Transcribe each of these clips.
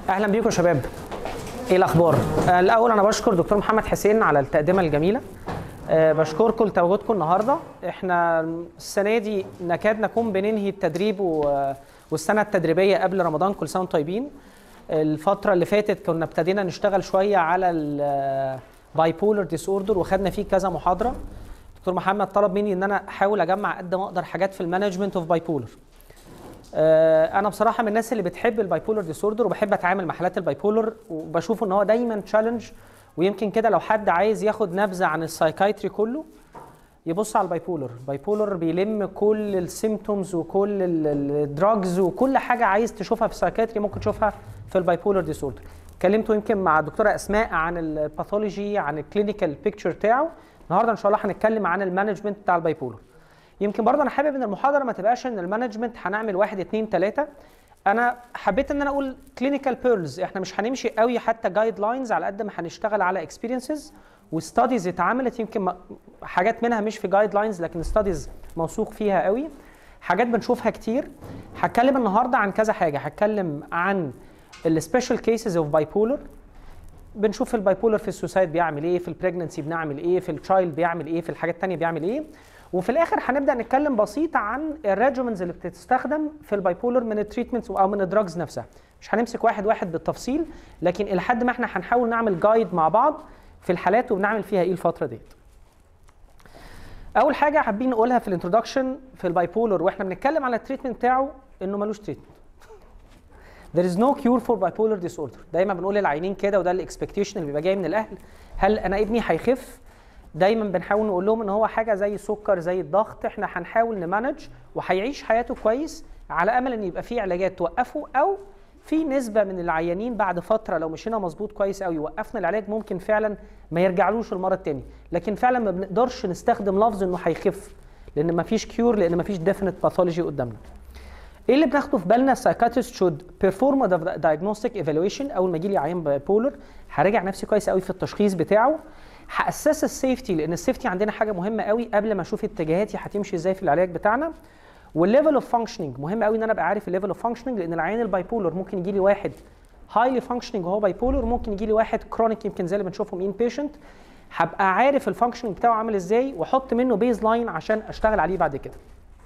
اهلا بيكم يا شباب ايه الاخبار آه، الاول انا بشكر دكتور محمد حسين على التقدمه الجميله آه، بشكركم لتواجدكم النهارده احنا السنه دي نكاد نكون بننهي التدريب و- والسنه التدريبيه قبل رمضان كل سنه وانتم طيبين الفتره اللي فاتت كنا ابتدينا نشتغل شويه على الباي بولر ديس اوردر وخدنا فيه كذا محاضره دكتور محمد طلب مني ان انا احاول اجمع قد ما اقدر حاجات في المانجمنت اوف باي بولر آه، انا بصراحه من الناس اللي بتحب الباي بولر ديسوردر وبحب اتعامل مع حالات الباي بولر وبشوف ان هو دايما تشالنج ويمكن كده لو حد عايز ياخد نبذه عن السايكايتري كله يبص على الباي بولر الباي بولر بيلم كل السيمتومز وكل الدراجز وكل حاجه عايز تشوفها في السايكايتري ممكن تشوفها في الباي بولر ديسوردر اتكلمت يمكن مع الدكتوره اسماء عن الباثولوجي عن الكلينيكال بيكتشر بتاعه النهارده ان شاء الله هنتكلم عن المانجمنت بتاع الباي بولر يمكن برضه انا حابب ان المحاضره ما تبقاش ان المانجمنت هنعمل واحد اتنين تلاته انا حبيت ان انا اقول كلينيكال بيرلز احنا مش هنمشي قوي حتى جايد لاينز على قد ما هنشتغل على اكسبيرينسز وستاديز اتعملت يمكن ما- حاجات منها مش في جايد لاينز لكن ستاديز موثوق فيها قوي حاجات بنشوفها كتير هتكلم النهارده عن كذا حاجه هتكلم عن السبيشال كيسز اوف باي بولر بنشوف الباي بولر في السوسايد بيعمل ايه في البريجننسي بنعمل ايه في التشايلد بيعمل ايه في الحاجات التانية بيعمل ايه وفي الاخر هنبدا نتكلم بسيط عن الريجيمنز اللي بتستخدم في الباي بولر من التريتمنتس او من الدراجز نفسها مش هنمسك واحد واحد بالتفصيل لكن الى حد ما احنا هنحاول نعمل جايد مع بعض في الحالات وبنعمل فيها ايه الفتره ديت اول حاجه حابين نقولها في الانترودكشن في الباي بولر واحنا بنتكلم على التريتمنت بتاعه انه ملوش تريتمنت There is no cure for bipolar disorder دايما بنقول للعينين كده وده الاكسبكتيشن اللي بيبقى جاي من الاهل هل انا ابني هيخف دايما بنحاول نقول لهم ان هو حاجه زي السكر زي الضغط احنا هنحاول نمانج وهيعيش حياته كويس على امل ان يبقى في علاجات توقفه او في نسبه من العيانين بعد فتره لو مشينا مظبوط كويس قوي وقفنا العلاج ممكن فعلا ما يرجعلوش المره التاني لكن فعلا ما بنقدرش نستخدم لفظ انه هيخف لان ما فيش كيور لان ما فيش ديفينيت باثولوجي قدامنا ايه اللي بناخده في بالنا السايكاتريست شود بيرفورم ذا دايجنوستيك ايفالويشن اول ما يجي لي عيان باي بولر هراجع نفسي كويس قوي في التشخيص بتاعه هاسس السيفتي لان السيفتي عندنا حاجه مهمه قوي قبل ما اشوف اتجاهاتي هتمشي ازاي في العلاج بتاعنا والليفل اوف فانكشننج مهم قوي ان انا ابقى عارف الليفل اوف فانكشننج لان العيان الباي بولر ممكن يجي لي واحد هايلي فانكشننج وهو باي بولر ممكن يجي لي واحد كرونيك يمكن زي اللي بنشوفهم ان بيشنت هبقى عارف الفانكشننج بتاعه عامل ازاي واحط منه بيز لاين عشان اشتغل عليه بعد كده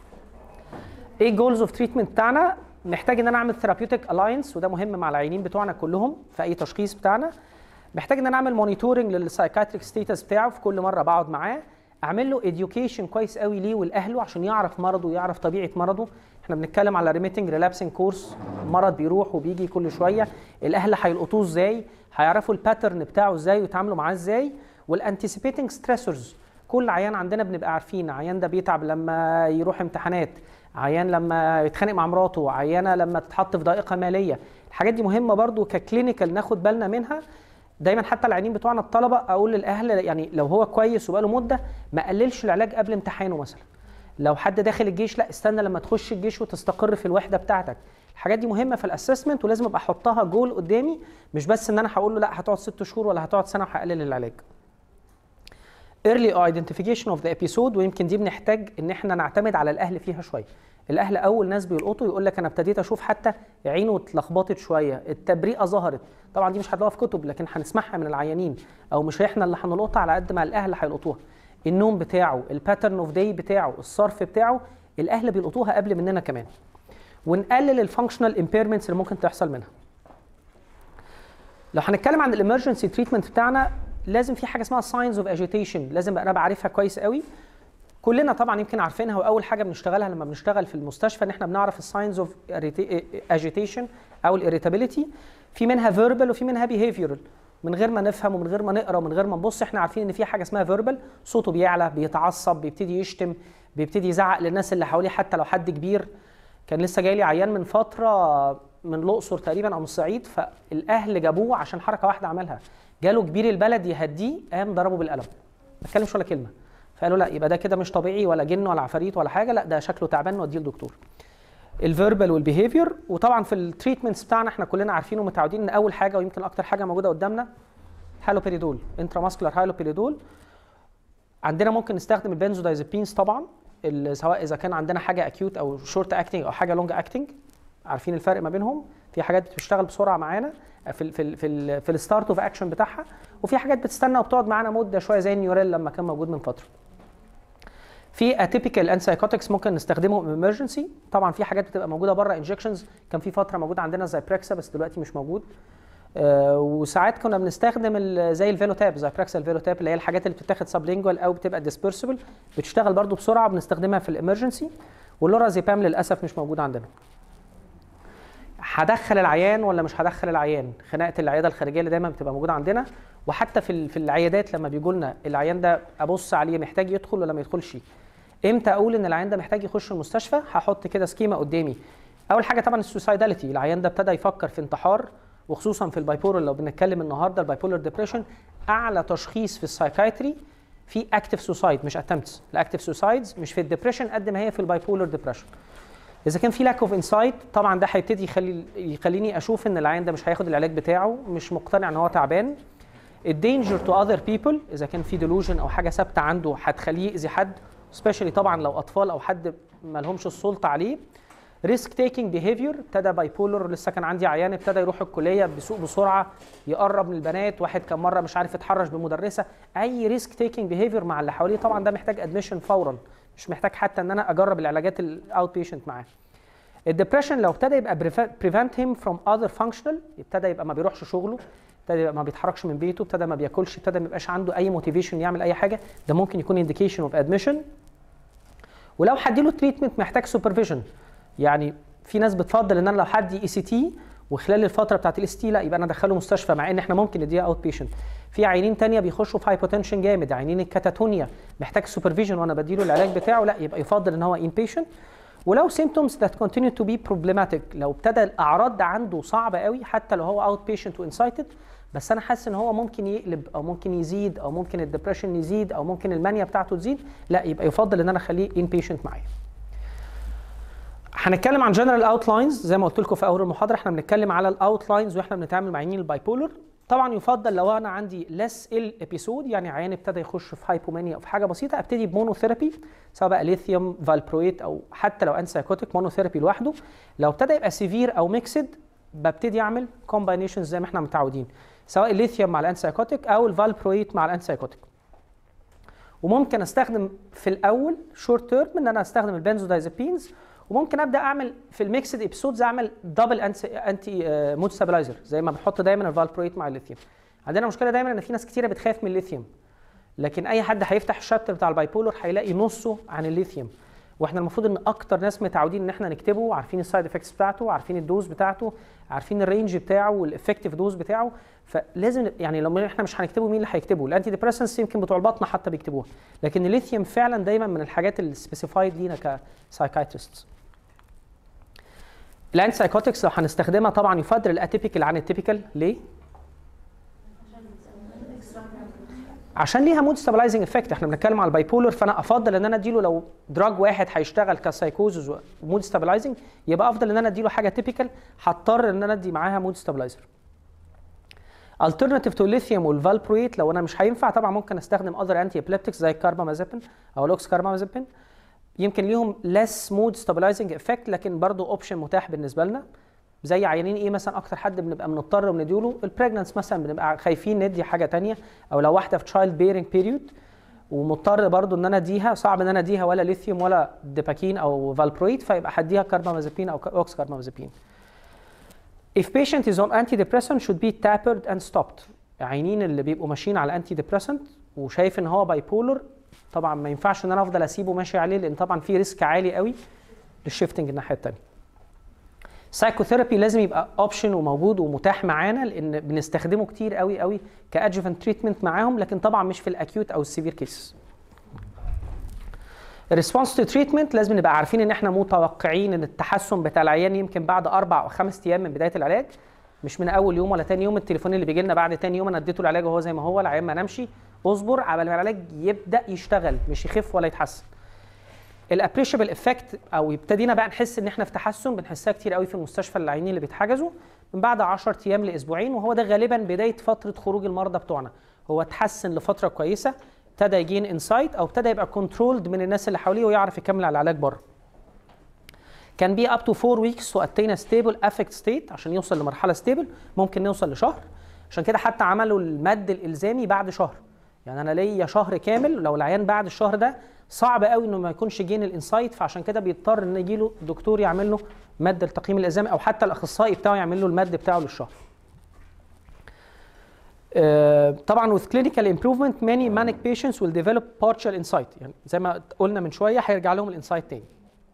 ايه الجولز اوف تريتمنت بتاعنا محتاج ان انا اعمل ثيرابيوتيك الاينس وده مهم مع العيانين بتوعنا كلهم في اي تشخيص بتاعنا محتاج ان انا اعمل مونيتورنج للسايكاتريك ستيتس بتاعه في كل مره بقعد معاه اعمل له اديوكيشن كويس قوي ليه ولاهله عشان يعرف مرضه ويعرف طبيعه مرضه احنا بنتكلم على ريميتنج ريلابسنج كورس مرض بيروح وبيجي كل شويه الاهل هيلقطوه ازاي هيعرفوا الباترن بتاعه ازاي ويتعاملوا معاه ازاي والانتيسيبيتنج ستريسورز كل عيان عندنا بنبقى عارفين عيان ده بيتعب لما يروح امتحانات عيان لما يتخانق مع مراته عيانه لما تتحط في ضائقه ماليه الحاجات دي مهمه برضو ككلينيكال ناخد بالنا منها دايما حتى العيانين بتوعنا الطلبه اقول للاهل يعني لو هو كويس وبقاله مده ما قللش العلاج قبل امتحانه مثلا لو حد داخل الجيش لا استنى لما تخش الجيش وتستقر في الوحده بتاعتك الحاجات دي مهمه في الاسسمنت ولازم ابقى احطها جول قدامي مش بس ان انا هقول له لا هتقعد ست شهور ولا هتقعد سنه وهقلل العلاج early identification of the episode ويمكن دي بنحتاج ان احنا نعتمد على الاهل فيها شويه الاهل اول ناس بيلقطوا يقول لك انا ابتديت اشوف حتى عينه اتلخبطت شويه التبريئه ظهرت طبعا دي مش هتلاقوها في كتب لكن هنسمعها من العيانين او مش احنا اللي هنلقطها على قد ما الاهل هيلقطوها النوم بتاعه الباترن اوف داي بتاعه الصرف بتاعه الاهل بيلقطوها قبل مننا كمان ونقلل الفانكشنال امبيرمنتس اللي ممكن تحصل منها لو هنتكلم عن الامرجنسي تريتمنت بتاعنا لازم في حاجه اسمها ساينز اوف اجيتيشن لازم انا بعرفها كويس قوي كلنا طبعا يمكن عارفينها واول حاجه بنشتغلها لما بنشتغل في المستشفى ان احنا بنعرف الساينز اوف اجيتيشن او الاريتابيليتي في منها فيربال وفي منها بيهيفيرال من غير ما نفهم ومن غير ما نقرا ومن غير ما نبص احنا عارفين ان في حاجه اسمها فيربال صوته بيعلى بيتعصب بيبتدي يشتم بيبتدي يزعق للناس اللي حواليه حتى لو حد كبير كان لسه جاي لي عيان من فتره من الاقصر تقريبا او من الصعيد فالاهل جابوه عشان حركه واحده عملها جاله كبير البلد يهديه قام ضربه بالقلم ما اتكلمش ولا كلمه فقالوا لا يبقى ده كده مش طبيعي ولا جن ولا عفاريت ولا حاجه لا ده شكله تعبان نوديه لدكتور الفيربال والبيهيفير وطبعا في التريتمنتس بتاعنا احنا كلنا عارفين ومتعودين ان اول حاجه ويمكن اكتر حاجه موجوده قدامنا هالوبيريدول انتراماسكولار هالوبيريدول عندنا ممكن نستخدم البنزودايزابينز طبعا ال- سواء اذا كان عندنا حاجه اكيوت او شورت اكتنج او حاجه لونج اكتنج عارفين الفرق ما بينهم في حاجات بتشتغل بسرعه معانا في ال في ال في, ال في الستارت اوف اكشن بتاعها وفي حاجات بتستنى وبتقعد معانا مده شويه زي النيوريل لما كان موجود من فتره في اتيبيكال انسايكوتكس ممكن نستخدمهم ايمرجنسي طبعا في حاجات بتبقى موجوده بره انجكشنز كان في فتره موجوده عندنا زي بريكسا بس دلوقتي مش موجود آه وساعات كنا بنستخدم زي الفيلوتاب زي بريكسا الفيلوتاب اللي هي الحاجات اللي بتتاخد سبلينجوال او بتبقى ديسبيرسبل بتشتغل برضو بسرعه بنستخدمها في الامرجنسي واللورازيبام للاسف مش موجود عندنا هدخل العيان ولا مش هدخل العيان خناقه العياده الخارجيه اللي دايما بتبقى موجوده عندنا وحتى في في العيادات لما بيجوا لنا العيان ده ابص عليه محتاج يدخل ولا ما يدخلش امتى اقول ان العيان ده محتاج يخش المستشفى هحط كده سكيما قدامي اول حاجه طبعا السوسايداليتي العيان ده ابتدى يفكر في انتحار وخصوصا في البايبولر لو بنتكلم النهارده البايبولر ديبريشن اعلى تشخيص في السايكايتري في اكتف سوسايد مش اتمتس الاكتف سوسايدز مش في الديبريشن قد ما هي في البايبولر ديبريشن اذا كان في لاك اوف انسايت طبعا ده هيبتدي يخلي يخليني اشوف ان العيان ده مش هياخد العلاج بتاعه مش مقتنع ان هو تعبان الدينجر تو اذر بيبل اذا كان في ديلوجن او حاجه ثابته عنده هتخليه يأذي حد سبيشالي طبعا لو اطفال او حد ما لهمش السلطه عليه ريسك تيكينج بيهيفير ابتدى باي بولر لسه كان عندي عيان ابتدى يروح الكليه بيسوق بسرعه يقرب من البنات واحد كان مره مش عارف يتحرش بمدرسه اي ريسك تيكينج بيهيفير مع اللي حواليه طبعا ده محتاج ادميشن فورا مش محتاج حتى ان انا اجرب العلاجات الاوت بيشنت معاه الدبريشن لو ابتدى يبقى بريفنت هيم فروم اذر فانكشنال ابتدى يبقى ما بيروحش شغله ابتدى يبقى ما بيتحركش من بيته ابتدى ما بياكلش ابتدى ما يبقاش عنده اي موتيفيشن يعمل اي حاجه ده ممكن يكون انديكيشن اوف ادميشن ولو هديله تريتمنت محتاج سوبرفيجن يعني في ناس بتفضل ان انا لو حد اي سي تي وخلال الفتره بتاعت الاي سي تي لا يبقى انا ادخله مستشفى مع ان احنا ممكن نديها اوت بيشنت في عيانين تانية بيخشوا في هايبوتنشن جامد عيانين الكاتاتونيا محتاج سوبرفيجن وانا بديله العلاج بتاعه لا يبقى يفضل ان هو ان بيشنت ولو symptoms that continue to be problematic لو ابتدى الاعراض ده عنده صعبه قوي حتى لو هو اوت بيشنت وانسايتد بس انا حاسس ان هو ممكن يقلب او ممكن يزيد او ممكن الدبريشن يزيد او ممكن المانيا بتاعته تزيد لا يبقى يفضل ان انا اخليه ان بيشنت معايا هنتكلم عن جنرال اوتلاينز زي ما قلت لكم في اول المحاضره احنا بنتكلم على الاوتلاينز واحنا بنتعامل مع عيانين الباي بولر طبعا يفضل لو انا عندي لس ال ابيسود يعني عيان ابتدى يخش في هايبومانيا او في حاجه بسيطه ابتدي بمونوثيرابي سواء بقى ليثيوم فالبرويت او حتى لو انسايكوتيك مونوثيرابي لوحده لو ابتدى يبقى سيفير او ميكسد ببتدي اعمل كومباينيشنز زي ما احنا متعودين سواء الليثيوم مع الانسايكوتيك او الفالبرويت مع الانسايكوتيك وممكن استخدم في الاول شورت تيرم ان انا استخدم البنزودايزابينز وممكن ابدا اعمل في الميكسد ابيسودز اعمل دبل انتي مود ستابلايزر زي ما بنحط دايما الفالبرويت مع الليثيوم عندنا مشكله دايما ان في ناس كتيره بتخاف من الليثيوم لكن اي حد هيفتح الشابتر بتاع البايبولر هيلاقي نصه عن الليثيوم واحنا المفروض ان اكتر ناس متعودين ان احنا نكتبه عارفين السايد افكتس بتاعته عارفين الدوز بتاعته عارفين الرينج بتاعه والافكتيف دوز بتاعه فلازم يعني لو احنا مش هنكتبه مين اللي هيكتبه الانتي ديبريسنس يمكن بتوع البطنه حتى بيكتبوها لكن الليثيوم فعلا دايما من الحاجات السبيسيفايد لينا كسايكايترستس الانتي سايكوتكس لو هنستخدمها طبعا يفضل الاتيبيكال عن التيبيكال ليه؟ عشان ليها مود ستابلايزنج افكت احنا بنتكلم على البايبولر فانا افضل ان انا اديله لو دراج واحد هيشتغل كسايكوزز ومود ستابلايزنج يبقى افضل ان انا اديله حاجه تيبيكال هضطر ان انا ادي معاها مود ستابلايزر alternative تو الليثيوم والفالبرويت لو انا مش هينفع طبعا ممكن استخدم اذر انتي ابليبتكس زي الكاربامازيبين او لوكس كاربامازيبين يمكن ليهم less mood stabilizing effect لكن برضه اوبشن متاح بالنسبه لنا زي عيانين ايه مثلا اكتر حد بنبقى بنضطر بنديله البريجننس مثلا بنبقى خايفين ندي حاجه تانية او لو واحده في تشايلد بيرنج بيريود ومضطر برضو ان انا اديها صعب ان انا اديها ولا ليثيوم ولا ديباكين او فالبرويت فيبقى هديها كاربامازيبين او اوكس كاربامازيبين If patient is on antidepressant should be tapered and stopped عيانين اللي بيبقوا ماشيين على انتي ديبريسنت وشايف ان هو باي بولر طبعا ما ينفعش ان انا افضل اسيبه ماشي عليه لان طبعا في ريسك عالي قوي للشيفتنج الناحيه الثانيه سايكوثيرابي لازم يبقى اوبشن وموجود ومتاح معانا لان بنستخدمه كتير قوي قوي كادجوفنت تريتمنت معاهم لكن طبعا مش في الاكيوت او السيفير كيس الريسبونس تو تريتمنت لازم نبقى عارفين ان احنا متوقعين ان التحسن بتاع العيان يمكن بعد اربع او خمس ايام من بدايه العلاج مش من اول يوم ولا تاني يوم التليفون اللي بيجي لنا بعد تاني يوم انا اديته العلاج وهو زي ما هو العيان ما نمشي اصبر على ما العلاج يبدا يشتغل مش يخف ولا يتحسن الابريشابل افكت او ابتدينا بقى نحس ان احنا في تحسن بنحسها كتير قوي في المستشفى العيانين اللي بيتحجزوا من بعد 10 ايام لاسبوعين وهو ده غالبا بدايه فتره خروج المرضى بتوعنا هو اتحسن لفتره كويسه ابتدى يجين انسايت او ابتدى يبقى كنترولد من الناس اللي حواليه ويعرف يكمل على العلاج بره كان بي اب تو 4 ويكس تو اتين ستيبل افكت ستيت عشان يوصل لمرحله ستيبل ممكن نوصل لشهر عشان كده حتى عملوا المد الالزامي بعد شهر يعني انا ليا شهر كامل لو العيان بعد الشهر ده صعب قوي انه ما يكونش جين الانسايت فعشان كده بيضطر ان يجي له دكتور يعمل له مد التقييم الالزامي او حتى الاخصائي بتاعه يعمل له المد بتاعه للشهر آه، طبعا with clinical improvement many manic patients will develop partial insight يعني زي ما قلنا من شويه هيرجع لهم الانسايت تاني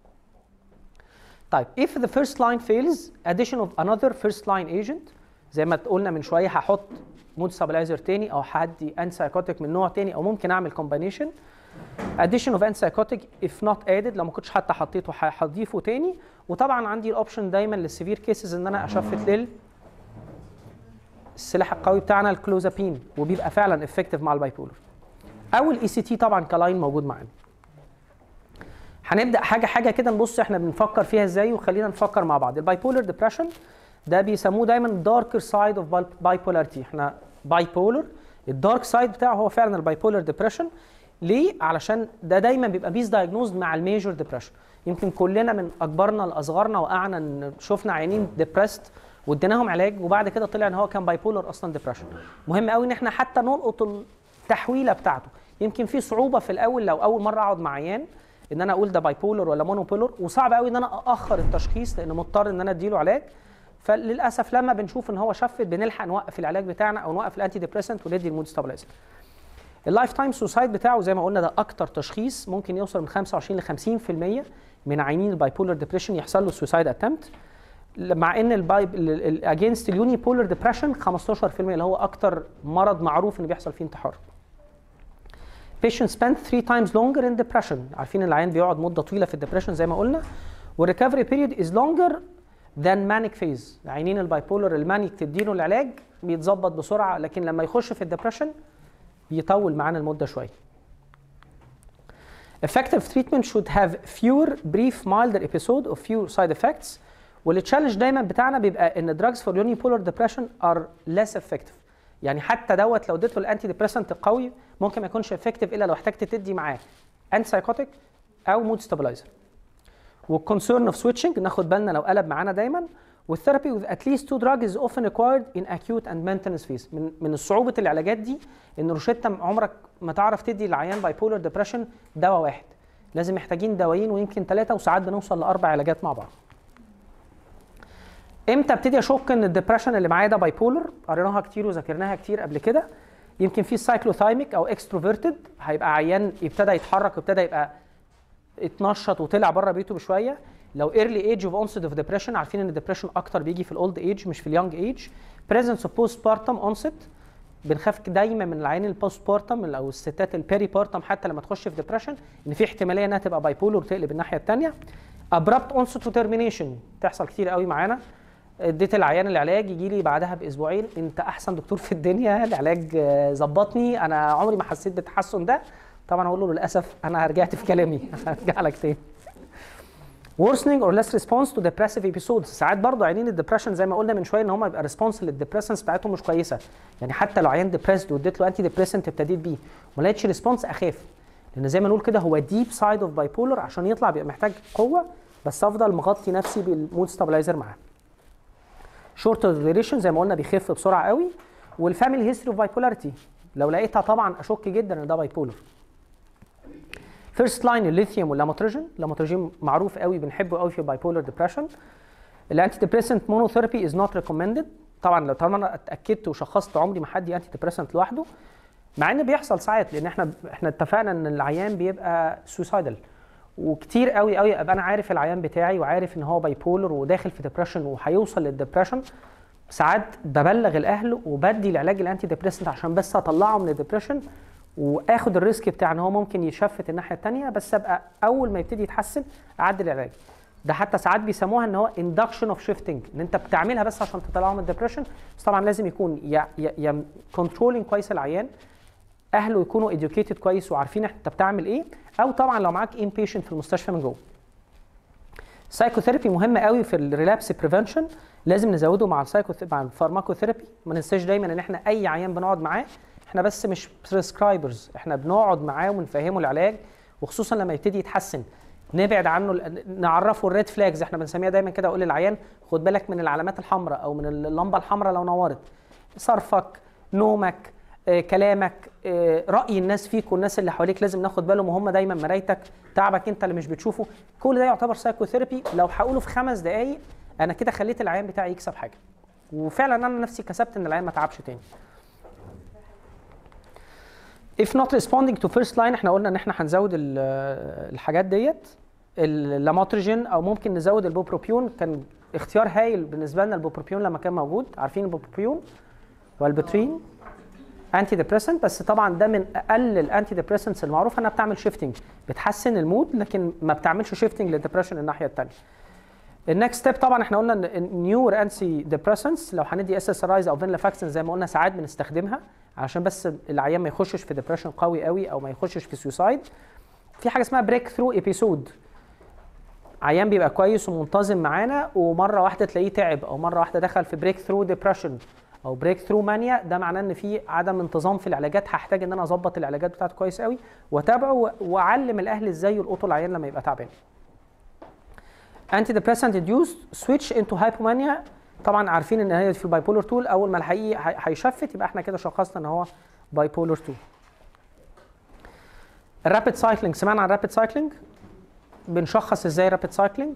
طيب if the first line fails addition of another first line agent زي ما قلنا من شويه هحط مود ستابلايزر تاني او هدي انسايكوتيك من نوع تاني او ممكن اعمل كومبانيشن addition of antipsychotic if not added لو ما كنتش حتى حطيته هضيفه تاني وطبعا عندي الاوبشن دايما للسيفير كيسز ان انا اشفت لل السلاح القوي بتاعنا الكلوزابين وبيبقى فعلا افكتيف مع الباي بولر او الاي سي تي طبعا كلاين موجود معانا هنبدا حاجه حاجه كده نبص احنا بنفكر فيها ازاي وخلينا نفكر مع بعض الباي بولر ديبرشن ده بيسموه دايما داركر سايد اوف باي بولاريتي احنا باي بولر الدارك سايد بتاعه هو فعلا الباي بولر ديبرشن ليه علشان ده دايما بيبقى بيس دايجنوزد مع الميجور ديبرشن يمكن كلنا من اكبرنا لاصغرنا وقعنا ان شفنا عيانين ديبرست واديناهم علاج وبعد كده طلع ان هو كان باي بولر اصلا ديبرشن مهم قوي ان احنا حتى نلقط التحويله بتاعته يمكن في صعوبه في الاول لو اول مره اقعد مع عيان ان انا اقول ده باي بولر ولا مونو بولر وصعب قوي ان انا ااخر التشخيص لان مضطر ان انا اديله علاج فللاسف لما بنشوف ان هو شفت بنلحق نوقف العلاج بتاعنا او نوقف الانتي ديبريسنت وندي المود ستابلايزر اللايف تايم سوسايد بتاعه زي ما قلنا ده اكتر تشخيص ممكن يوصل من 25 ل 50% من عيانين الباي بولر ديبريشن يحصل له سوسايد اتمت مع ان الباي اجينست اليوني بولر ديبريشن 15% اللي هو اكتر مرض معروف ان بيحصل فيه انتحار patient spend three times longer in depression عارفين العيان بيقعد مده طويله في الدبريشن زي ما قلنا والريكفري بيريود is longer than manic phase عينين الباي بولر المانيك تديله العلاج بيتظبط بسرعه لكن لما يخش في الدبريشن بيطول معانا المده شويه effective treatment should have fewer brief milder episode of few side effects والتشالنج دايما بتاعنا بيبقى ان drugs for unipolar depression are less effective يعني حتى دوت لو اديته الانتي ديبريسنت القوي ممكن ما يكونش افكتيف الا لو احتجت تدي معاه انتي سايكوتيك او مود ستابلايزر والكونسيرن اوف سويتشنج ناخد بالنا لو قلب معانا دايما والثيرابي with at least two drugs is often required in acute and maintenance phase من من صعوبه العلاجات دي ان روشته عمرك ما تعرف تدي للعيان باي بولر ديبريشن دواء واحد لازم محتاجين دوايين ويمكن ثلاثه وساعات بنوصل لاربع علاجات مع بعض امتى ابتدي اشك ان الدبريشن اللي معايا ده باي بولر قريناها كتير وذاكرناها كتير قبل كده يمكن في سايكلوثايميك او اكستروفيرتد هيبقى عيان ابتدى يتحرك وابتدى يبقى اتنشط وطلع بره بيته بشويه لو ايرلي ايج اوف اونست اوف ديبريشن عارفين ان الدبريشن اكتر بيجي في الاولد ايج مش في اليونج ايج بريزنس اوف بوست بارتم اونست بنخاف دايما من العيان البوست بارتم او الستات البيري بارتم حتى لما تخش في ديبريشن ان في احتماليه انها تبقى باي بولر وتقلب الناحيه الثانيه ابرابت اونست وترمينيشن تحصل كتير قوي معانا اديت العيان العلاج يجي لي بعدها باسبوعين انت احسن دكتور في الدنيا العلاج ظبطني انا عمري ما حسيت بالتحسن ده طبعا اقول له للاسف انا رجعت في كلامي هرجع لك تاني worsening or less response to depressive episodes ساعات برضه عيانين الدبريشن زي ما قلنا من شويه ان هم يبقى ريسبونس للدبريسنس بتاعتهم مش كويسه يعني حتى لو عيان ديبريسد واديت له انتي ديبريسنت ابتديت بيه وما لقيتش ريسبونس اخاف لان زي ما نقول كده هو ديب سايد اوف باي بولر عشان يطلع بيبقى محتاج قوه بس افضل مغطي نفسي بالمود ستابلايزر معاه شورت ديوريشن زي ما قلنا بيخف بسرعه قوي والفاميلي هيستوري اوف بايبولاريتي لو لقيتها طبعا اشك جدا ان ده باي بولر فيرست لاين الليثيوم واللاموتريجين اللاموتريجين معروف قوي بنحبه قوي في باي بولر ديبريشن الانتي ديبريسنت مونوثيرابي از نوت ريكومندد طبعا لو طالما انا اتاكدت وشخصت عمري ما حد انتي ديبريسنت لوحده مع ان بيحصل ساعات لان احنا احنا اتفقنا ان العيان بيبقى سوسايدال وكتير قوي قوي ابقى انا عارف العيان بتاعي وعارف ان هو باي بولر وداخل في ديبريشن وهيوصل للديبريشن ساعات ببلغ الاهل وبدي العلاج الانتي ديبريسنت عشان بس اطلعه من الديبريشن واخد الريسك بتاع ان هو ممكن يشفت الناحيه الثانيه بس ابقى اول ما يبتدي يتحسن اعدل العلاج ده حتى ساعات بيسموها ان هو اندكشن اوف شيفتنج ان انت بتعملها بس عشان تطلعه من الديبريشن بس طبعا لازم يكون يا يا, يا كنترولينج كويس العيان اهله يكونوا educated كويس وعارفين انت بتعمل ايه او طبعا لو معاك ان بيشنت في المستشفى من جوه سايكوثيرابي مهم قوي في الريلابس بريفنشن لازم نزوده مع السايكو مع الفارماكوثيرابي ما ننساش دايما ان احنا اي عيان بنقعد معاه احنا بس مش بريسكرايبرز احنا بنقعد معاه ونفهمه العلاج وخصوصا لما يبتدي يتحسن نبعد عنه ال- نعرفه الريد فلاجز احنا بنسميها دايما كده اقول للعيان خد بالك من العلامات الحمراء او من اللمبه الحمراء لو نورت صرفك نومك آه، كلامك آه، راي الناس فيك والناس اللي حواليك لازم ناخد بالهم وهم دايما مرايتك تعبك انت اللي مش بتشوفه كل ده يعتبر سايكوثيرابي لو هقوله في خمس دقائق انا كده خليت العيان بتاعي يكسب حاجه وفعلا انا نفسي كسبت ان العيان ما تعبش تاني if not responding to first line احنا قلنا ان احنا هنزود ال- الحاجات ديت اللاماتريجين او ممكن نزود البوبروبيون كان اختيار هايل بالنسبه لنا البوبروبيون لما كان موجود عارفين البوبروبيون والبترين انتي ديبريسنت بس طبعا ده من اقل الانتي ديبريسنتس المعروفه انها بتعمل شيفتنج بتحسن المود لكن ما بتعملش شيفتنج للديبريشن الناحيه الثانيه النكست ستيب طبعا احنا قلنا ان نيور انسي ديبريسنتس لو هندي اس اس ار او فينلافاكسين زي ما قلنا ساعات بنستخدمها عشان بس العيان ما يخشش في ديبريشن قوي قوي او ما يخشش في سوسايد في حاجه اسمها بريك ثرو ابيسود عيان بيبقى كويس ومنتظم معانا ومره واحده تلاقيه تعب او مره واحده دخل في بريك ثرو ديبريشن او بريك ثرو مانيا ده معناه ان في عدم انتظام في العلاجات هحتاج ان انا اظبط العلاجات بتاعته كويس قوي واتابعه واعلم الاهل ازاي يلقطوا العيان لما يبقى تعبان انتي ديبريسنت induced سويتش انتو هايبومانيا طبعا عارفين ان هي في الباي بولر 2 اول ما الحقيقي هي- هيشفت يبقى احنا كده شخصنا ان هو باي بولر 2 الرابid سايكلينج سمعنا عن الرابid سايكلينج بنشخص ازاي رابid سايكلينج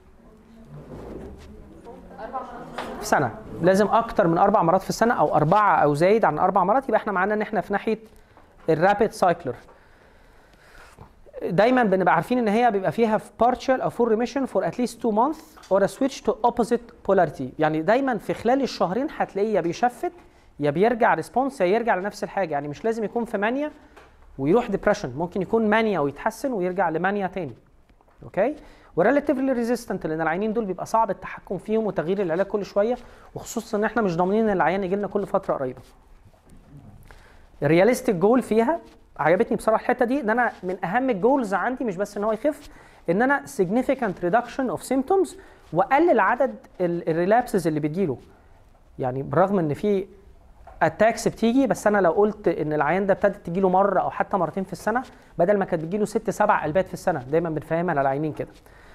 في سنه لازم اكتر من اربع مرات في السنه او اربعه او زايد عن اربع مرات يبقى احنا معانا ان احنا في ناحيه الرابid سايكلر دايما بنبقى عارفين ان هي بيبقى فيها في partial او full remission for at least two months or a switch to opposite polarity يعني دايما في خلال الشهرين هتلاقيه يا بيشفت يا بيرجع ريسبونس يا يرجع لنفس الحاجه يعني مش لازم يكون في مانيا ويروح ديبريشن ممكن يكون مانيا ويتحسن ويرجع لمانيا تاني اوكي وريلاتيفلي ريزيستنت لان العيانين دول بيبقى صعب التحكم فيهم وتغيير العلاج كل شويه وخصوصا ان احنا مش ضامنين ان العيان يجي لنا كل فتره قريبه الرياليستيك جول فيها عجبتني بصراحه الحته دي ان انا من اهم الجولز عندي مش بس ان هو يخف ان انا significant reduction of symptoms واقلل عدد الريلابسز اللي بتجيله يعني بالرغم ان في اتاكس بتيجي بس انا لو قلت ان العيان ده ابتدت تجيله مره او حتى مرتين في السنه بدل ما كانت بتجيله ست سبع قلبات في السنه دايما بنفهمها للعيانين كده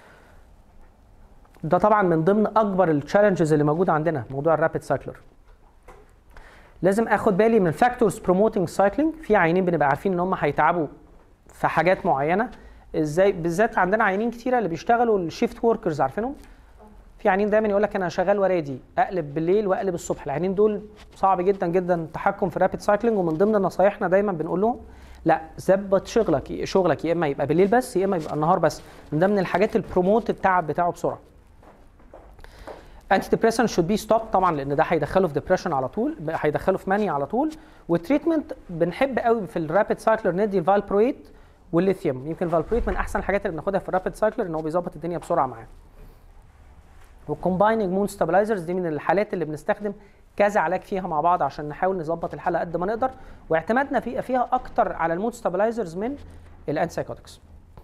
ده طبعا من ضمن اكبر التشالنجز اللي موجوده عندنا موضوع الرابid سايكلر لازم اخد بالي من فاكتورز بروموتنج سايكلينج في عيانين بنبقى عارفين ان هم هيتعبوا في حاجات معينه ازاي بالذات عندنا عيانين كتيره اللي بيشتغلوا الشيفت وركرز عارفينهم في عيانين دايما يقول لك انا شغال ورادي اقلب بالليل واقلب الصبح العيانين دول صعب جدا جدا التحكم في الرابid سايكلينج ومن ضمن نصايحنا دايما بنقول لهم لا ظبط شغلك شغلك يا اما يبقى بالليل بس يا اما يبقى النهار بس من ضمن الحاجات البروموت التعب بتاعه بسرعه انتي ديبريسنت شود بي ستوب طبعا لان ده هيدخله في ديبريشن على طول هيدخله في مانيا على طول والتريتمنت بنحب قوي في الرابid سايكلر ندي الفالبرويت والليثيوم يمكن الفالبرويت من احسن الحاجات اللي بناخدها في الرابid سايكلر ان هو بيظبط الدنيا بسرعه معاه والكومبايننج مون ستابلايزرز دي من الحالات اللي بنستخدم كذا علاج فيها مع بعض عشان نحاول نظبط الحاله قد ما نقدر واعتمادنا فيها فيها اكتر على المود ستابلايزرز من الانتي سايكوتكس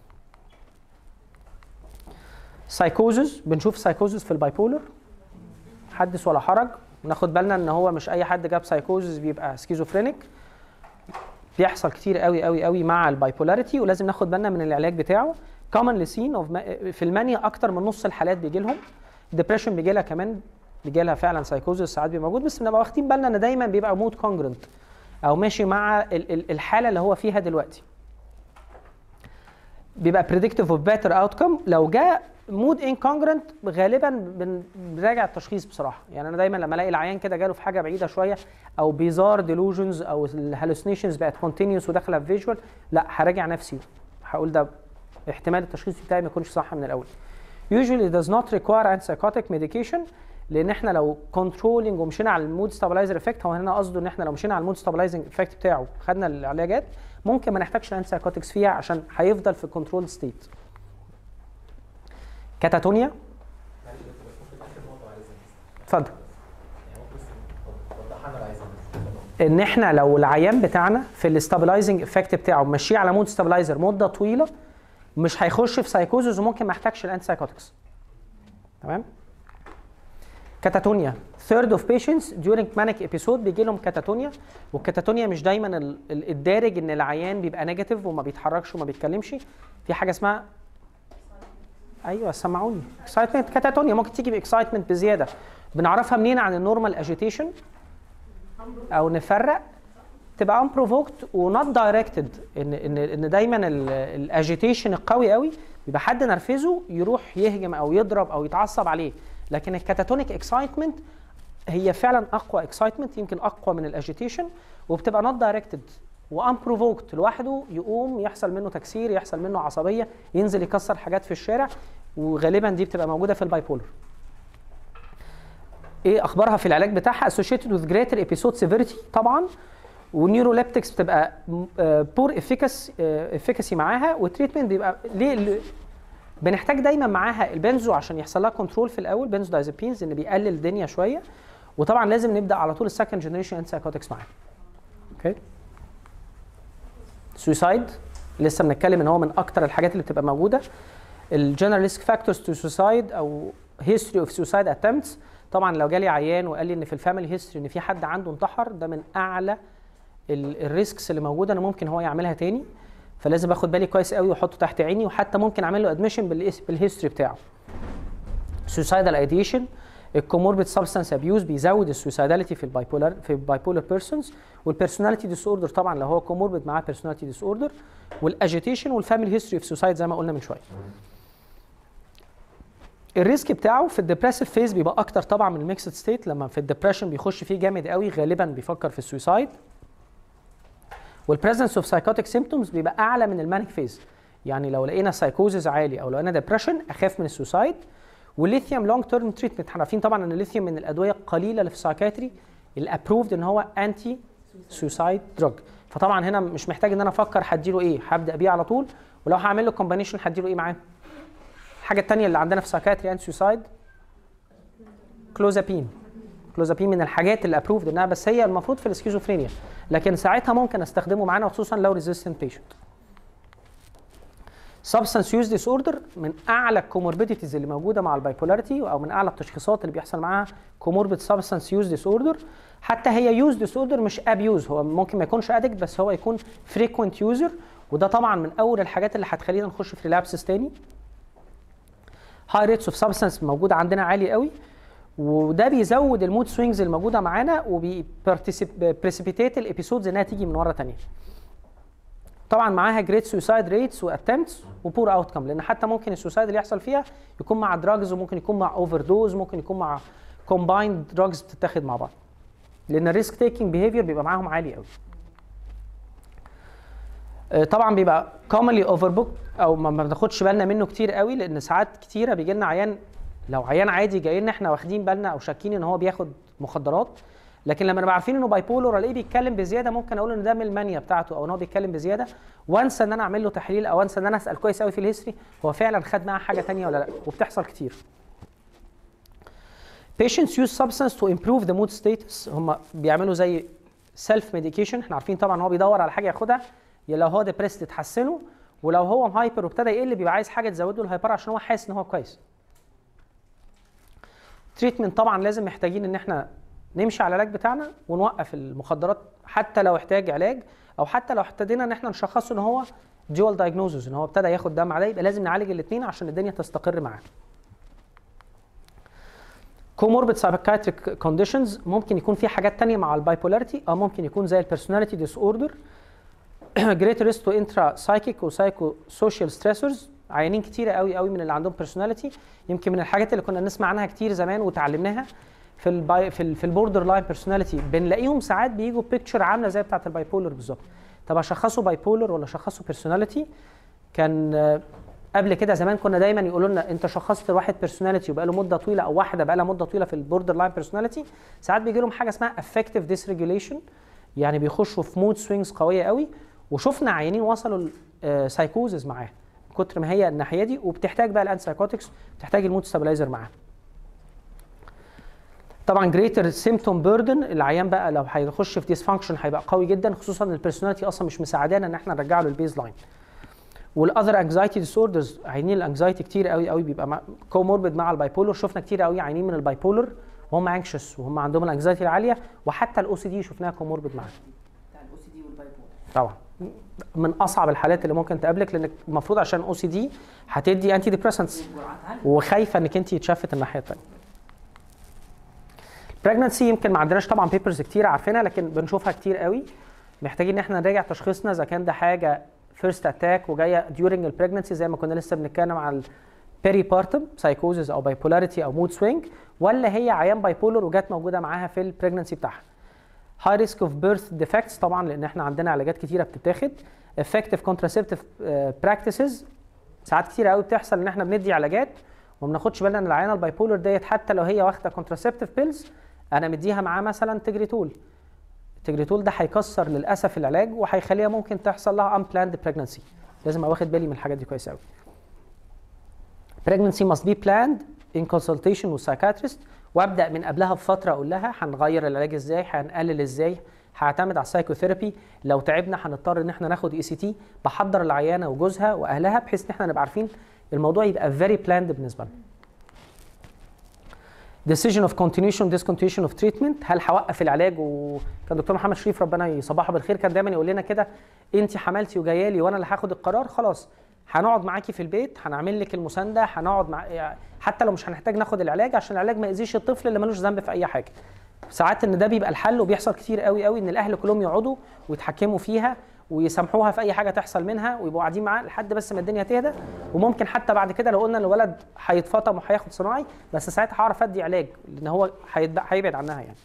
سايكوزز بنشوف سايكوزز في البايبولر حدث ولا حرج ناخد بالنا ان هو مش اي حد جاب سايكوزز بيبقى سكيزوفرينيك بيحصل كتير قوي قوي قوي مع البايبولاريتي ولازم ناخد بالنا من العلاج بتاعه كومنلي سين في المانيا اكتر من نص الحالات بيجي لهم ديبريشن بيجي لها كمان بيجي لها فعلا سايكوزس ساعات بيبقى موجود بس بنبقى واخدين بالنا ان دايما بيبقى مود كونجرنت او ماشي مع ال- ال- الحاله اللي هو فيها دلوقتي بيبقى بريدكتيف اوف بيتر اوتكم لو جاء مود انكونجرنت غالبا بن- بنراجع التشخيص بصراحه يعني انا دايما لما الاقي العيان كده جاله في حاجه بعيده شويه او بيزار ديلوجنز او الهالوسينيشنز بقت كونتينيوس وداخله في فيجوال لا هراجع نفسي هقول ده احتمال التشخيص بتاعي ما يكونش صح من الاول usually does not require antipsychotic medication لان احنا لو كنترولنج ومشينا على المود ستابلايزر افكت هو هنا قصده ان احنا لو مشينا على المود ستابلايزنج افكت بتاعه خدنا العلاجات ممكن ما نحتاجش الانتي سايكوتكس فيها عشان هيفضل في كنترول ستيت كاتاتونيا معلش بس بس ممكن اخر نقطه عايزها اتفضل يعني ممكن بس توضحها انا عايزها بس ان احنا لو العيان بتاعنا في الاستابلايزنج افكت بتاعه ماشيه على مود ستابلايزر مده طويله مش هيخش في سايكوزز وممكن ما يحتاجش الانتي سايكوتكس تمام كاتاتونيا third of patients during manic episode بيجي لهم كاتاتونيا والكاتاتونيا مش دايما ال- ال- الدارج ان العيان بيبقى نيجاتيف وما بيتحركش وما بيتكلمش في حاجه اسمها ايوه سمعوني اكسايتمنت كاتاتونيا ممكن تيجي باكسايتمنت بزياده بنعرفها منين عن النورمال اجيتيشن او نفرق تبقى unprovoked ونوت دايركتد ان ان ان دايما الاجيتيشن القوي قوي بيبقى حد نرفزه يروح يهجم او يضرب او يتعصب عليه لكن الكاتاتونيك اكسايتمنت هي فعلا اقوى اكسايتمنت يمكن اقوى من الاجيتيشن وبتبقى نوت دايركتد وانبروفوكت لوحده يقوم يحصل منه تكسير يحصل منه عصبيه ينزل يكسر حاجات في الشارع وغالبا دي بتبقى موجوده في الباي بولر ايه اخبارها في العلاج بتاعها associated with greater episode severity طبعا والنيوروليبتكس بتبقى بور افيكاس افيكاسي معاها والتريتمنت بيبقى ليه ليه- بنحتاج دايما معاها البنزو عشان يحصل لها كنترول في الاول بنزو دايزابينز ان بيقلل الدنيا شويه وطبعا لازم نبدا على طول السكند جنريشن انتي سايكوتكس معاها اوكي سويسايد لسه بنتكلم ان هو من اكتر الحاجات اللي بتبقى موجوده الجنرال ريسك فاكتورز تو سويسايد او هيستوري اوف سويسايد اتمتس طبعا لو جالي عيان وقال لي ان في الفاميلي هيستوري ان في حد عنده انتحر ده من اعلى الريسكس اللي موجوده انا ممكن هو يعملها تاني فلازم اخد بالي كويس قوي واحطه تحت عيني وحتى ممكن اعمل له ادميشن بالهيستوري بتاعه سوسايدال ايديشن الكوموربيد سبستانس ابيوز بيزود السوسايداليتي في البايبولار في البايبولار بيرسونز والبيرسوناليتي ديس اوردر طبعا لو هو كوموربيد معاه بيرسوناليتي ديس اوردر والاجيتيشن والفاميلي هيستوري اوف سوسايد زي ما قلنا من شويه الريسك بتاعه في الديبريسيف فيز بيبقى اكتر طبعا من الميكسد ستيت لما في الدبريشن بيخش فيه جامد قوي غالبا بيفكر في السويسايد والبريزنس اوف سايكوتيك سيمبتومز بيبقى اعلى من المانيك فيز يعني لو لقينا سايكوزز عالي او لو لقينا ديبريشن اخاف من السوسايد والليثيوم لونج تيرم تريتمنت احنا عارفين طبعا ان الليثيوم من الادويه القليله اللي في السايكاتري الابروفد ان هو انتي سوسايد دراج فطبعا هنا مش محتاج ان انا افكر هديله ايه هبدا بيه على طول ولو هعمل له كومبانيشن هديله ايه معاه الحاجه الثانيه اللي عندنا في سايكاتري انتي سوسايد كلوزابين كلوزابين من الحاجات اللي ابروفد انها بس هي المفروض في السكيزوفرينيا لكن ساعتها ممكن استخدمه معانا خصوصا لو ريزيستنت بيشنت سبستانس يوز ديس اوردر من اعلى الكوموربيديتيز اللي موجوده مع البايبولاريتي او من اعلى التشخيصات اللي بيحصل معاها كوموربيد سبستانس يوز ديس اوردر حتى هي يوز ديس اوردر مش ابيوز هو ممكن ما يكونش ادكت بس هو يكون فريكوينت يوزر وده طبعا من اول الحاجات اللي هتخلينا نخش في ريلابسز تاني هاي ريتس اوف سبستانس موجوده عندنا عالي قوي وده بيزود المود سوينجز اللي موجوده معانا وبيبريسيبيتيت الابيسودز انها تيجي من ورا تانية طبعا معاها جريت سوسايد ريتس واتمتس وبور اوت كم لان حتى ممكن السوسايد اللي يحصل فيها يكون مع دراجز وممكن يكون مع اوفر دوز ممكن يكون مع كومبايند دراجز بتتاخد مع بعض لان الريسك تيكينج بيهيفير بيبقى معاهم عالي قوي آه، طبعا بيبقى كومنلي اوفر بوك او ما ما بناخدش بالنا منه كتير قوي لان ساعات كتيره بيجي لنا عيان لو عيان عادي جاي لنا احنا واخدين بالنا او شاكين ان هو بياخد مخدرات لكن لما نبقى عارفين انه باي بولر الاقيه بيتكلم بزياده ممكن اقول ان ده من المانيا بتاعته او ان هو بيتكلم بزياده وانسى ان انا اعمل له تحليل او انسى ان انا اسال كويس قوي في الهيستوري هو فعلا خد معاه حاجه تانية ولا لا وبتحصل كتير patients use substance to improve the mood status هم بيعملوا زي سيلف ميديكيشن احنا عارفين طبعا هو بيدور على حاجه ياخدها يا لو هو ديبريست تحسنه ولو هو هايبر وابتدى يقل بيبقى عايز حاجه تزود له الهايبر عشان هو حاسس ان هو كويس تريتمنت طبعا لازم محتاجين ان احنا نمشي على العلاج بتاعنا ونوقف المخدرات حتى لو احتاج علاج او حتى لو ابتدينا ان احنا نشخصه ان هو ديوال دايجنوزز ان هو ابتدى ياخد دم عليه يبقى لازم نعالج الاثنين عشان الدنيا تستقر معاه كوموربيد سايكايتريك كونديشنز ممكن يكون في حاجات تانية مع البايبولاريتي او ممكن يكون زي البيرسوناليتي ديس اوردر جريت ريسك تو انترا سايكيك وسايكو سوشيال ستريسورز عيانين كتيره قوي قوي من اللي عندهم بيرسوناليتي يمكن من الحاجات اللي كنا نسمع عنها كتير زمان وتعلمناها في الباي في, ال في البوردر لاين بيرسوناليتي بنلاقيهم ساعات بيجوا بيكتشر عامله زي بتاعه الباي بولر بالظبط طب اشخصه باي بولر ولا اشخصه بيرسوناليتي كان آه، قبل كده زمان كنا دايما يقولوا لنا انت شخصت واحد بيرسوناليتي وبقى له مده طويله او واحده بقى لها مده طويله في البوردر لاين بيرسوناليتي ساعات بيجي لهم حاجه اسمها افكتيف ديسريجوليشن يعني بيخشوا في مود سوينجز قويه قوي وشفنا عيانين وصلوا سايكوزز معاه من كتر ما هي الناحيه دي وبتحتاج بقى الانتي سايكوتكس بتحتاج المود ستابلايزر معاه طبعا جريتر سيمتوم بيردن العيان بقى لو هيخش في ديسفانكشن هيبقى قوي جدا خصوصا ان البيرسوناليتي اصلا مش مساعدانا ان احنا نرجع له البيز لاين والاذر انكزايتي ديسوردرز عينين الانكزايتي كتير قوي قوي بيبقى مع كوموربيد مع البايبولر شفنا كتير قوي عينين من البايبولر وهم انكشس وهم عندهم الانكزايتي العاليه وحتى الاو سي دي شفناها كوموربيد معاها بتاع الاو سي دي والبايبول طبعا من اصعب الحالات اللي ممكن تقابلك لانك المفروض عشان او سي دي هتدي انتي ديبريسنتس وخايفه انك انت يتشفت الناحيه الثانيه البريجنسي يمكن ما عندناش طبعا بيبرز كتير عارفينها لكن بنشوفها كتير قوي محتاجين ان احنا نراجع تشخيصنا اذا كان ده حاجه فيرست اتاك وجايه during البريجنسي زي ما كنا لسه بنتكلم على البيري بارتم سايكوزز او بايبولاريتي او مود سوينج ولا هي عيان باي بولر وجات موجوده معاها في البريجنسي بتاعها هاي ريسك اوف بيرث ديفكتس طبعا لان احنا عندنا علاجات كتيره بتتاخد effective contraceptive براكتسز ساعات كتير قوي بتحصل ان احنا بندي علاجات وما بناخدش بالنا ان العيانه الباي بولر ديت حتى لو هي واخده contraceptive بيلز انا مديها معاه مثلا تجريتول التجريتول ده هيكسر للاسف العلاج وهيخليها ممكن تحصل لها unplanned pregnancy لازم ابقى واخد بالي من الحاجات دي كويس قوي pregnancy must be planned in consultation with psychiatrist وابدا من قبلها بفتره اقول لها هنغير العلاج ازاي هنقلل ازاي هعتمد على السايكوثيرابي لو تعبنا هنضطر ان احنا ناخد اي سي تي بحضر العيانه وجوزها واهلها بحيث ان احنا نبقى عارفين الموضوع يبقى very planned بالنسبه لنا decision of continuation discontinuation of treatment هل هوقف العلاج وكان دكتور محمد شريف ربنا يصبحه بالخير كان دايما يقول لنا كده انت حملتي وجايه لي وانا اللي هاخد القرار خلاص هنقعد معاكي في البيت هنعمل لك المسانده هنقعد مع يعني حتى لو مش هنحتاج ناخد العلاج عشان العلاج ما يأذيش الطفل اللي ملوش ذنب في اي حاجه ساعات ان ده بيبقى الحل وبيحصل كتير قوي قوي ان الاهل كلهم يقعدوا ويتحكموا فيها ويسامحوها في اي حاجه تحصل منها ويبقوا قاعدين معاه لحد بس ما الدنيا تهدى وممكن حتى بعد كده لو قلنا الولد هيتفطم وهياخد صناعي بس ساعتها هعرف ادي علاج لان هو هيتب- هيبعد عنها يعني.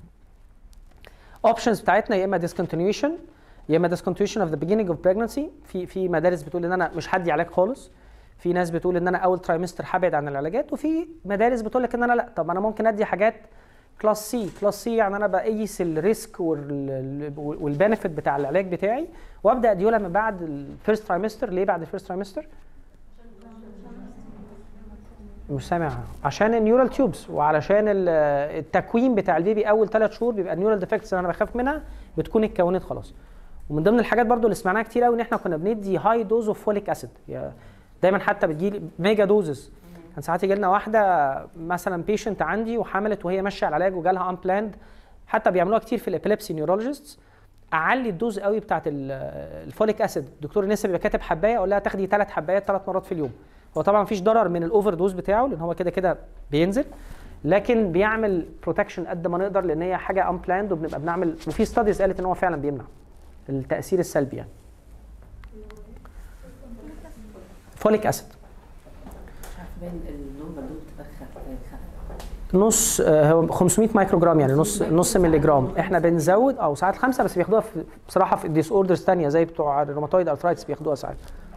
اوبشنز بتاعتنا يا اما discontinuation يا اما discontinuation of the beginning of pregnancy في في مدارس بتقول ان انا مش هدي علاج خالص في ناس بتقول ان انا اول ترايمستر هبعد عن العلاجات وفي مدارس بتقول لك ان انا لا طب انا ممكن ادي حاجات كلاس سي كلاس سي يعني انا بقيس الريسك والبنفيت بتاع العلاج بتاعي وابدا اديه من بعد الفيرست ترايمستر ليه بعد الفيرست ترايمستر مش سامع عشان النيورال تيوبس وعلشان ال- التكوين بتاع البيبي اول ثلاث شهور بيبقى النيورال ديفكتس اللي انا بخاف منها بتكون اتكونت خلاص ومن ضمن الحاجات برضو اللي سمعناها كتير قوي ان احنا كنا بندي هاي دوز اوف فوليك اسيد دايما حتى بتجيلي ميجا دوزز كان ساعات يجي لنا واحده مثلا بيشنت عندي وحملت وهي ماشيه على العلاج وجالها امبلاند حتى بيعملوها كتير في الابيليبسي نيورولوجيست اعلي الدوز قوي بتاعت ال- الفوليك اسيد الدكتور لسه بيبقى كاتب حبايه اقول لها تاخدي ثلاث حبايات ثلاث مرات في اليوم هو طبعا مفيش ضرر من الاوفر دوز بتاعه لان هو كده كده بينزل لكن بيعمل بروتكشن قد ما نقدر لان هي حاجه امبلاند وبنبقى بنعمل وفي ستاديز قالت ان هو فعلا بيمنع التاثير السلبي يعني فوليك اسيد مش عارفه باين النورمال دوز بتبقى خ- خ- نص آه، هو 500 مايكرو جرام يعني نص نص مللي جرام احنا بنزود او ساعات خمسه بس بياخدوها في بصراحه في ديس اوردرز ثانيه زي بتوع الروماتويد ارثرايتس بياخدوها ساعات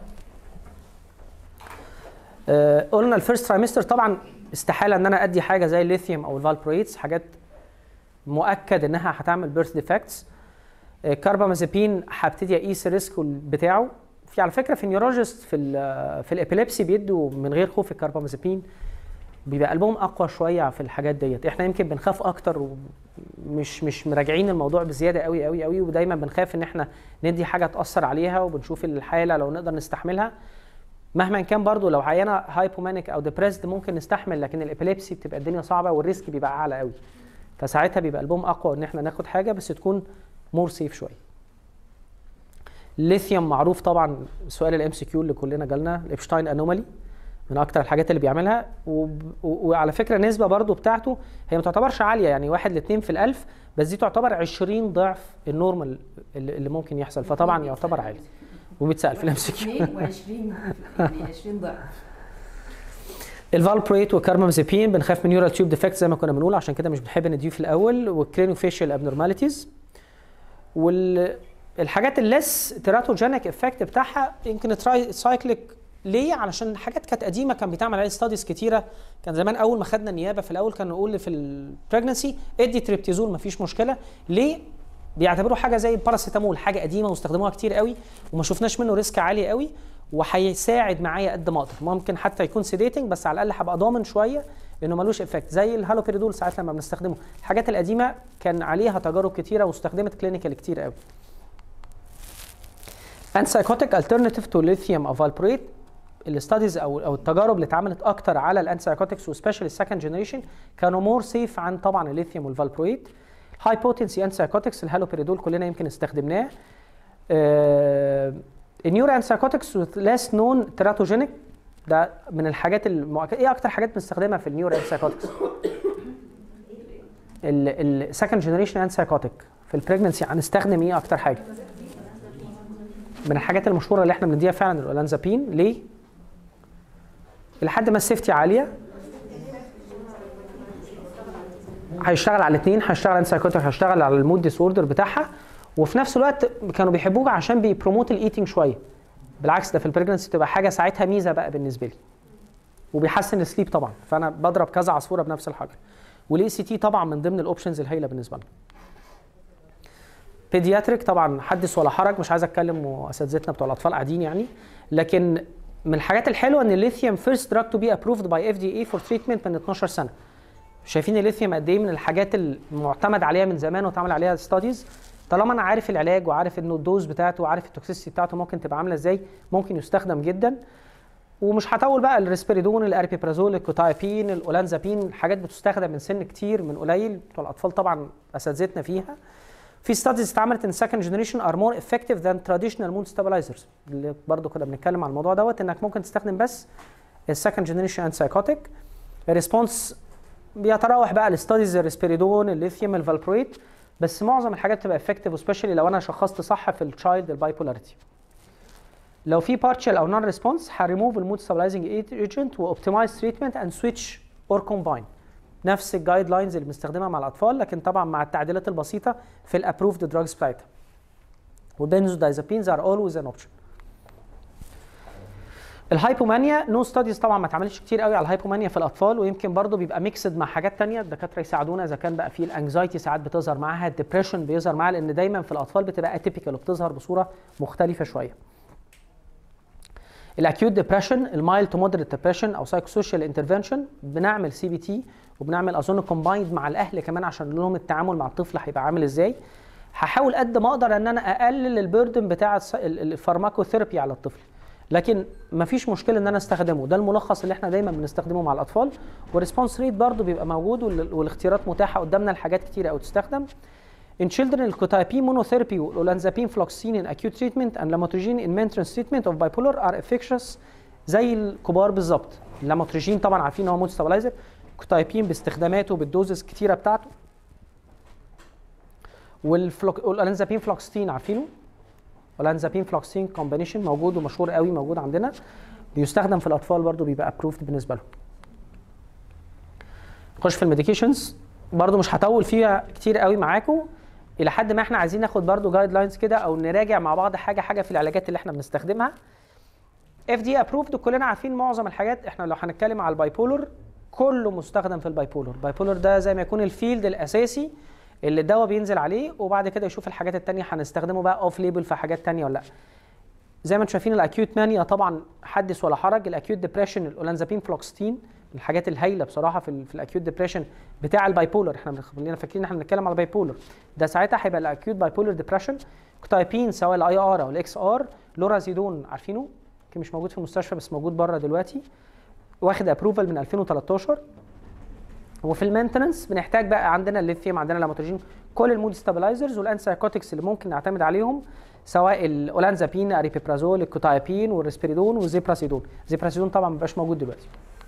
آه، قلنا الفيرست ترايمستر طبعا استحاله ان انا ادي حاجه زي الليثيوم او الفالبرويتس حاجات مؤكد انها هتعمل بيرث ديفكتس كاربامازيبين هبتدي اقيس الريسك بتاعه في على فكره في النيورولوجيست في ال في الابيليبسي بيدوا من غير خوف الكاربامازيبين بيبقى قلبهم اقوى شويه في الحاجات ديت احنا يمكن بنخاف اكتر ومش مش مراجعين الموضوع بزياده قوي قوي قوي ودايما بنخاف ان احنا ندي حاجه تاثر عليها وبنشوف الحاله لو نقدر نستحملها مهما كان برضو لو عيانه هايبومانيك او ديبريسد ممكن نستحمل لكن الابيليبسي بتبقى الدنيا صعبه والريسك بيبقى اعلى قوي فساعتها بيبقى قلبهم اقوى ان احنا ناخد حاجه بس تكون مور سيف شويه الليثيوم معروف طبعا سؤال الام سي كيو اللي كلنا جالنا الابشتاين انومالي من اكتر الحاجات اللي بيعملها وب- و- وعلى فكره النسبه برضو بتاعته هي ما تعتبرش عاليه يعني واحد لاثنين في الالف بس دي تعتبر 20 ضعف النورمال اللي اللي ممكن يحصل فطبعا يعتبر عالي وبيتسال في الام سي كيو 22 يعني 20 ضعف الفالبرويت والكارمامازيبين بنخاف من نيورال تيوب ديفكت زي ما كنا بنقول عشان كده مش بنحب نديه في الاول والكرينوفيشال ابنورماليتيز والحاجات الليس تيراتوجينيك افكت بتاعها يمكن تراي سايكليك ليه؟ علشان حاجات كانت قديمه كان بيتعمل عليها ستاديز كتيره كان زمان اول ما خدنا النيابه في الاول كان نقول في البريجنسي ادي تريبتيزول مفيش مشكله ليه؟ بيعتبروه حاجه زي الباراسيتامول حاجه قديمه واستخدموها كتير قوي وما شفناش منه ريسك عالي قوي وهيساعد معايا قد ما اقدر ممكن حتى يكون سيديتنج بس على الاقل هبقى ضامن شويه انه ملوش افكت زي الهالوبيريدول ساعات لما بنستخدمه الحاجات القديمه كان عليها تجارب كتيره واستخدمت كلينيكال كتير قوي انسايكوتيك الترناتيف تو ليثيوم او فالبرويت الاستاديز او او التجارب اللي اتعملت اكتر على الانسايكوتكس وسبيشالي السكند جنريشن كانوا مور سيف عن طبعا الليثيوم والفالبرويت هاي بوتنسي انسايكوتكس الهالوبيريدول كلنا يمكن استخدمناه النيورو انسايكوتكس with less known teratogenic ده من الحاجات المؤكده ايه اكتر حاجات بنستخدمها في النيورو انسايكوتكس السكند جنريشن انسايكوتك في البريجنسي هنستخدم ايه اكتر حاجه من الحاجات المشهوره اللي احنا بنديها فعلا الاولانزابين ليه لحد ما السيفتي عاليه هيشتغل على الاثنين هيشتغل انت سايكوتك هيشتغل على المود ديس اوردر بتاعها وفي نفس الوقت كانوا بيحبوه عشان بيبروموت الايتنج شويه بالعكس ده في البريجنسي تبقى حاجه ساعتها ميزه بقى بالنسبه لي وبيحسن السليب طبعا فانا بضرب كذا عصفوره بنفس الحجر والاي سي تي طبعا من ضمن الاوبشنز الهايله بالنسبه لنا بيدياتريك طبعا حدث ولا حرج مش عايز اتكلم واساتذتنا بتوع الاطفال قاعدين يعني لكن من الحاجات الحلوه ان الليثيوم فيرست دراج تو بي ابروفد باي اف دي اي فور تريتمنت من 12 سنه شايفين الليثيوم قد ايه من الحاجات المعتمد عليها من زمان واتعمل عليها ستاديز طالما انا عارف العلاج وعارف انه الدوز بتاعته وعارف التوكسيسيتي بتاعته ممكن تبقى عامله ازاي ممكن يستخدم جدا ومش هطول بقى الريسبيريدون الاربيبرازول الكوتايبين الاولانزابين حاجات بتستخدم من سن كتير من قليل بتوع الاطفال طبعا اساتذتنا فيها في ستاديز اتعملت ان سكند جنريشن ار مور افكتيف ذان تراديشنال مود ستابلايزرز اللي برضه كنا بنتكلم عن الموضوع دوت انك ممكن تستخدم بس السكند جنريشن انت سايكوتيك الريسبونس بيتراوح بقى الستاديز الريسبيريدون الليثيوم الفالبرويت بس معظم الحاجات بتبقى افكتيف وسبيشالي لو انا شخصت صح في التشايلد البايبولاريتي لو في بارشال او نون ريسبونس هريموف المود ستابلايزنج ايجنت واوبتمايز تريتمنت اند سويتش اور كومباين نفس الجايد لاينز اللي بنستخدمها مع الاطفال لكن طبعا مع التعديلات البسيطه في الابروفد دراجز بتاعتها والبنزودايزابينز ار اولويز ان اوبشن الهايبومانيا نو ستاديز طبعا ما اتعملتش كتير قوي على الهايبومانيا في الاطفال ويمكن برضه بيبقى ميكسد مع حاجات تانية الدكاتره يساعدونا اذا كان بقى في الانكزايتي ساعات بتظهر معاها الدبريشن بيظهر معاها لان دايما في الاطفال بتبقى اتيبيكال وبتظهر بصوره مختلفه شويه الاكيوت ديبريشن المايل تو مودريت ديبريشن او سايكو سوشيال انترفنشن بنعمل سي بي تي وبنعمل اظن كومبايند مع الاهل كمان عشان نقول لهم التعامل مع الطفل هيبقى عامل ازاي هحاول قد ما اقدر ان انا اقلل البيردن بتاع الفارماكوثيرابي على الطفل لكن مفيش مشكله ان انا استخدمه ده الملخص اللي احنا دايما بنستخدمه مع الاطفال والريسبونس ريت برضه بيبقى موجود والاختيارات متاحه قدامنا لحاجات كتيره قوي تستخدم In children, الكوتايبين monotherapy والولانزابين فلوكسين in acute treatment and lamotrigine in maintenance treatment of bipolar are efficacious زي الكبار بالظبط. اللاموتريجين طبعا عارفين ان هو مود ستابلايزر، الكوتايبين باستخداماته بالدوزز كتيره بتاعته. والفلوك والولانزابين فلوكسين عارفينه؟ ولانزابين فلوكسين كومبينيشن موجود ومشهور قوي موجود عندنا بيستخدم في الاطفال برضو بيبقى ابروفد بالنسبه لهم. نخش في الميديكيشنز برضو مش هطول فيها كتير قوي معاكم الى حد ما احنا عايزين ناخد برضو جايد لاينز كده او نراجع مع بعض حاجه حاجه في العلاجات اللي احنا بنستخدمها اف دي ابروفد كلنا عارفين معظم الحاجات احنا لو هنتكلم على البايبولر كله مستخدم في البايبولر البايبولر ده زي ما يكون الفيلد الاساسي اللي الدواء بينزل عليه وبعد كده يشوف الحاجات التانية هنستخدمه بقى اوف ليبل في حاجات تانية ولا لا زي ما انتم شايفين الاكيوت مانيا طبعا حدث ولا حرج الاكيوت ديبريشن الاولانزابين فلوكستين الحاجات الهايله بصراحه في ال في الاكيوت ديبريشن بتاع البايبولر احنا خلينا فاكرين ان احنا بنتكلم على البايبولر ده ساعتها هيبقى الاكيوت بايبولر ديبريشن كوتايبين سواء الاي ار او الاكس ار لورازيدون عارفينه يمكن مش موجود في المستشفى بس موجود بره دلوقتي واخد ابروفال من 2013 وفي المينتننس بنحتاج بقى عندنا الليثيوم عندنا لاموتريجين كل المود ستابلايزرز والانسايكوتكس اللي ممكن نعتمد عليهم سواء الاولانزابين اريبيبرازول الكوتايبين والريسبيريدون والزيبراسيدون الزيبراسيدون طبعا ما بيبقاش موجود دلوقتي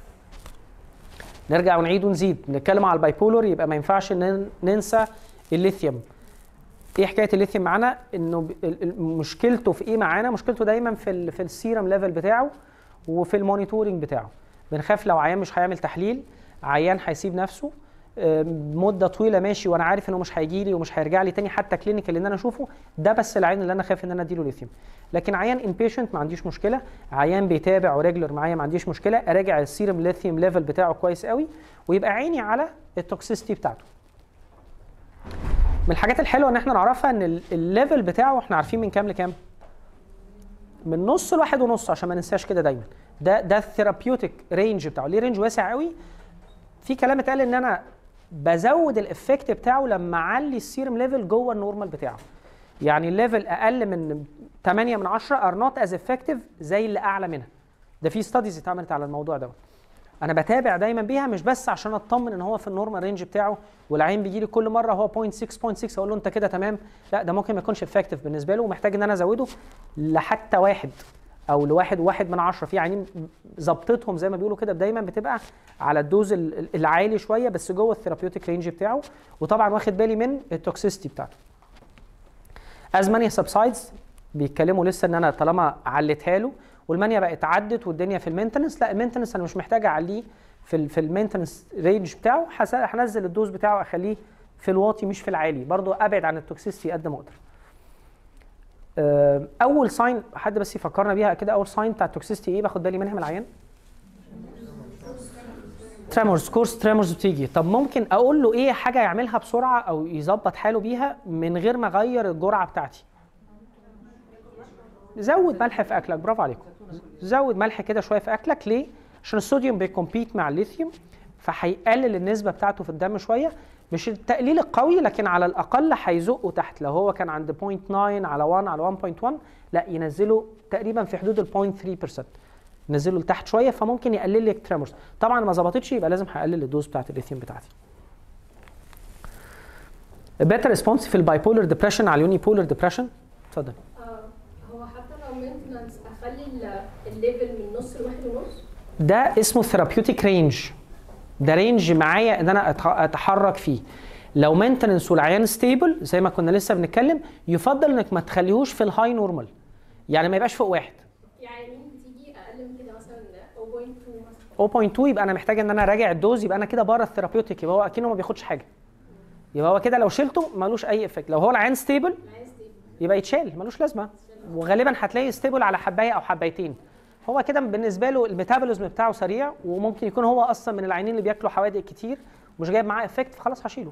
نرجع ونعيد ونزيد نتكلم على البايبولر يبقى ما ينفعش ننسى الليثيوم ايه حكايه الليثيوم معانا انه مشكلته في ايه معانا مشكلته دايما في ال في السيرم ليفل بتاعه وفي المونيتورنج بتاعه بنخاف لو عيان مش هيعمل تحليل عيان هيسيب نفسه مده طويله ماشي وانا عارف انه مش هيجي لي ومش هيرجع لي تاني حتى كلينيكال ان انا اشوفه ده بس العين اللي انا خايف ان انا اديله ليثيوم لكن عيان انبيشنت ما عنديش مشكله عيان بيتابع وريجولر معايا ما عنديش مشكله اراجع السيرم ليثيوم ليفل بتاعه كويس قوي ويبقى عيني على التوكسيستي بتاعته من الحاجات الحلوه ان احنا نعرفها ان الليفل بتاعه احنا عارفين من كام لكام من نص لواحد ونص عشان ما ننساش كده دايما ده ده الثيرابيوتيك رينج بتاعه ليه رينج واسع قوي في كلام اتقال ان انا بزود الافكت بتاعه لما اعلي السيرم ليفل جوه النورمال بتاعه يعني الليفل اقل من 8 من 10 ار نوت از افكتيف زي اللي اعلى منها ده في ستاديز اتعملت على الموضوع ده انا بتابع دايما بيها مش بس عشان اطمن ان هو في النورمال رينج بتاعه والعين بيجي لي كل مره هو 0.6 0.6 اقول له انت كده تمام لا ده ممكن ما يكونش افكتيف بالنسبه له ومحتاج ان انا ازوده لحتى واحد او لواحد وواحد من عشرة في عينين ظبطتهم زي ما بيقولوا كده دايما بتبقى على الدوز ال- ال- العالي شويه بس جوه الثيرابيوتيك رينج بتاعه وطبعا واخد بالي من التوكسيستي بتاعته از مانيا سبسايدز بيتكلموا لسه ان انا طالما عليتها له والمانيا بقت عدت والدنيا في المينتنس لا المينتنس انا مش محتاج اعليه في ال في المينتنس رينج بتاعه هس- هنزل الدوز بتاعه اخليه في الواطي مش في العالي برضو ابعد عن التوكسيستي قد ما اقدر آه، اول ساين حد بس يفكرنا بيها كده اول ساين بتاع التوكسيستي ايه باخد بالي منها من العيان تريمورز كورس تريمورز بتيجي طب ممكن اقول له ايه حاجه يعملها بسرعه او يظبط حاله بيها من غير ما اغير الجرعه بتاعتي زود ملح في اكلك برافو عليكم زود ملح كده شويه في اكلك ليه عشان الصوديوم بيكمبيت مع الليثيوم فهيقلل النسبه بتاعته في الدم شويه مش التقليل القوي لكن على الاقل هيزقه تحت لو هو كان عند 0.9 على 1 على 1.1 لا ينزله تقريبا في حدود ال 0.3% نزله لتحت شويه فممكن يقلل لي التريمورز طبعا ما ظبطتش يبقى لازم هقلل الدوز بتاعت الليثيوم بتاعتي بيتر ريسبونس في البايبولر ديبريشن على اليوني بولر ديبريشن اتفضل آه، هو حتى لو مينتنانس اخلي ال- الليفل من نص لواحد ونص ده اسمه ثيرابيوتيك رينج ده رينج معايا ان انا أتح- اتحرك فيه لو مينتننس والعيان ستيبل زي ما كنا لسه بنتكلم يفضل انك ما تخليهوش في الهاي نورمال يعني ما يبقاش فوق واحد يعني مين بتيجي اقل من كده مثلا 0.2 مثلا 0.2 يبقى انا محتاج ان انا راجع الدوز يبقى انا كده بره الثيرابيوتيك يبقى هو اكنه ما بياخدش حاجه يبقى هو كده لو شلته ملوش اي افكت لو هو العيان ستيبل عايز تبقى يبقى يتشال ملوش لازمه وغالبا هتلاقي ستيبل على حبايه او حبايتين هو كده بالنسبه له الميتابوليزم بتاعه سريع وممكن يكون هو اصلا من العينين اللي بياكلوا حوادق كتير ومش جايب معاه افكت فخلاص هشيله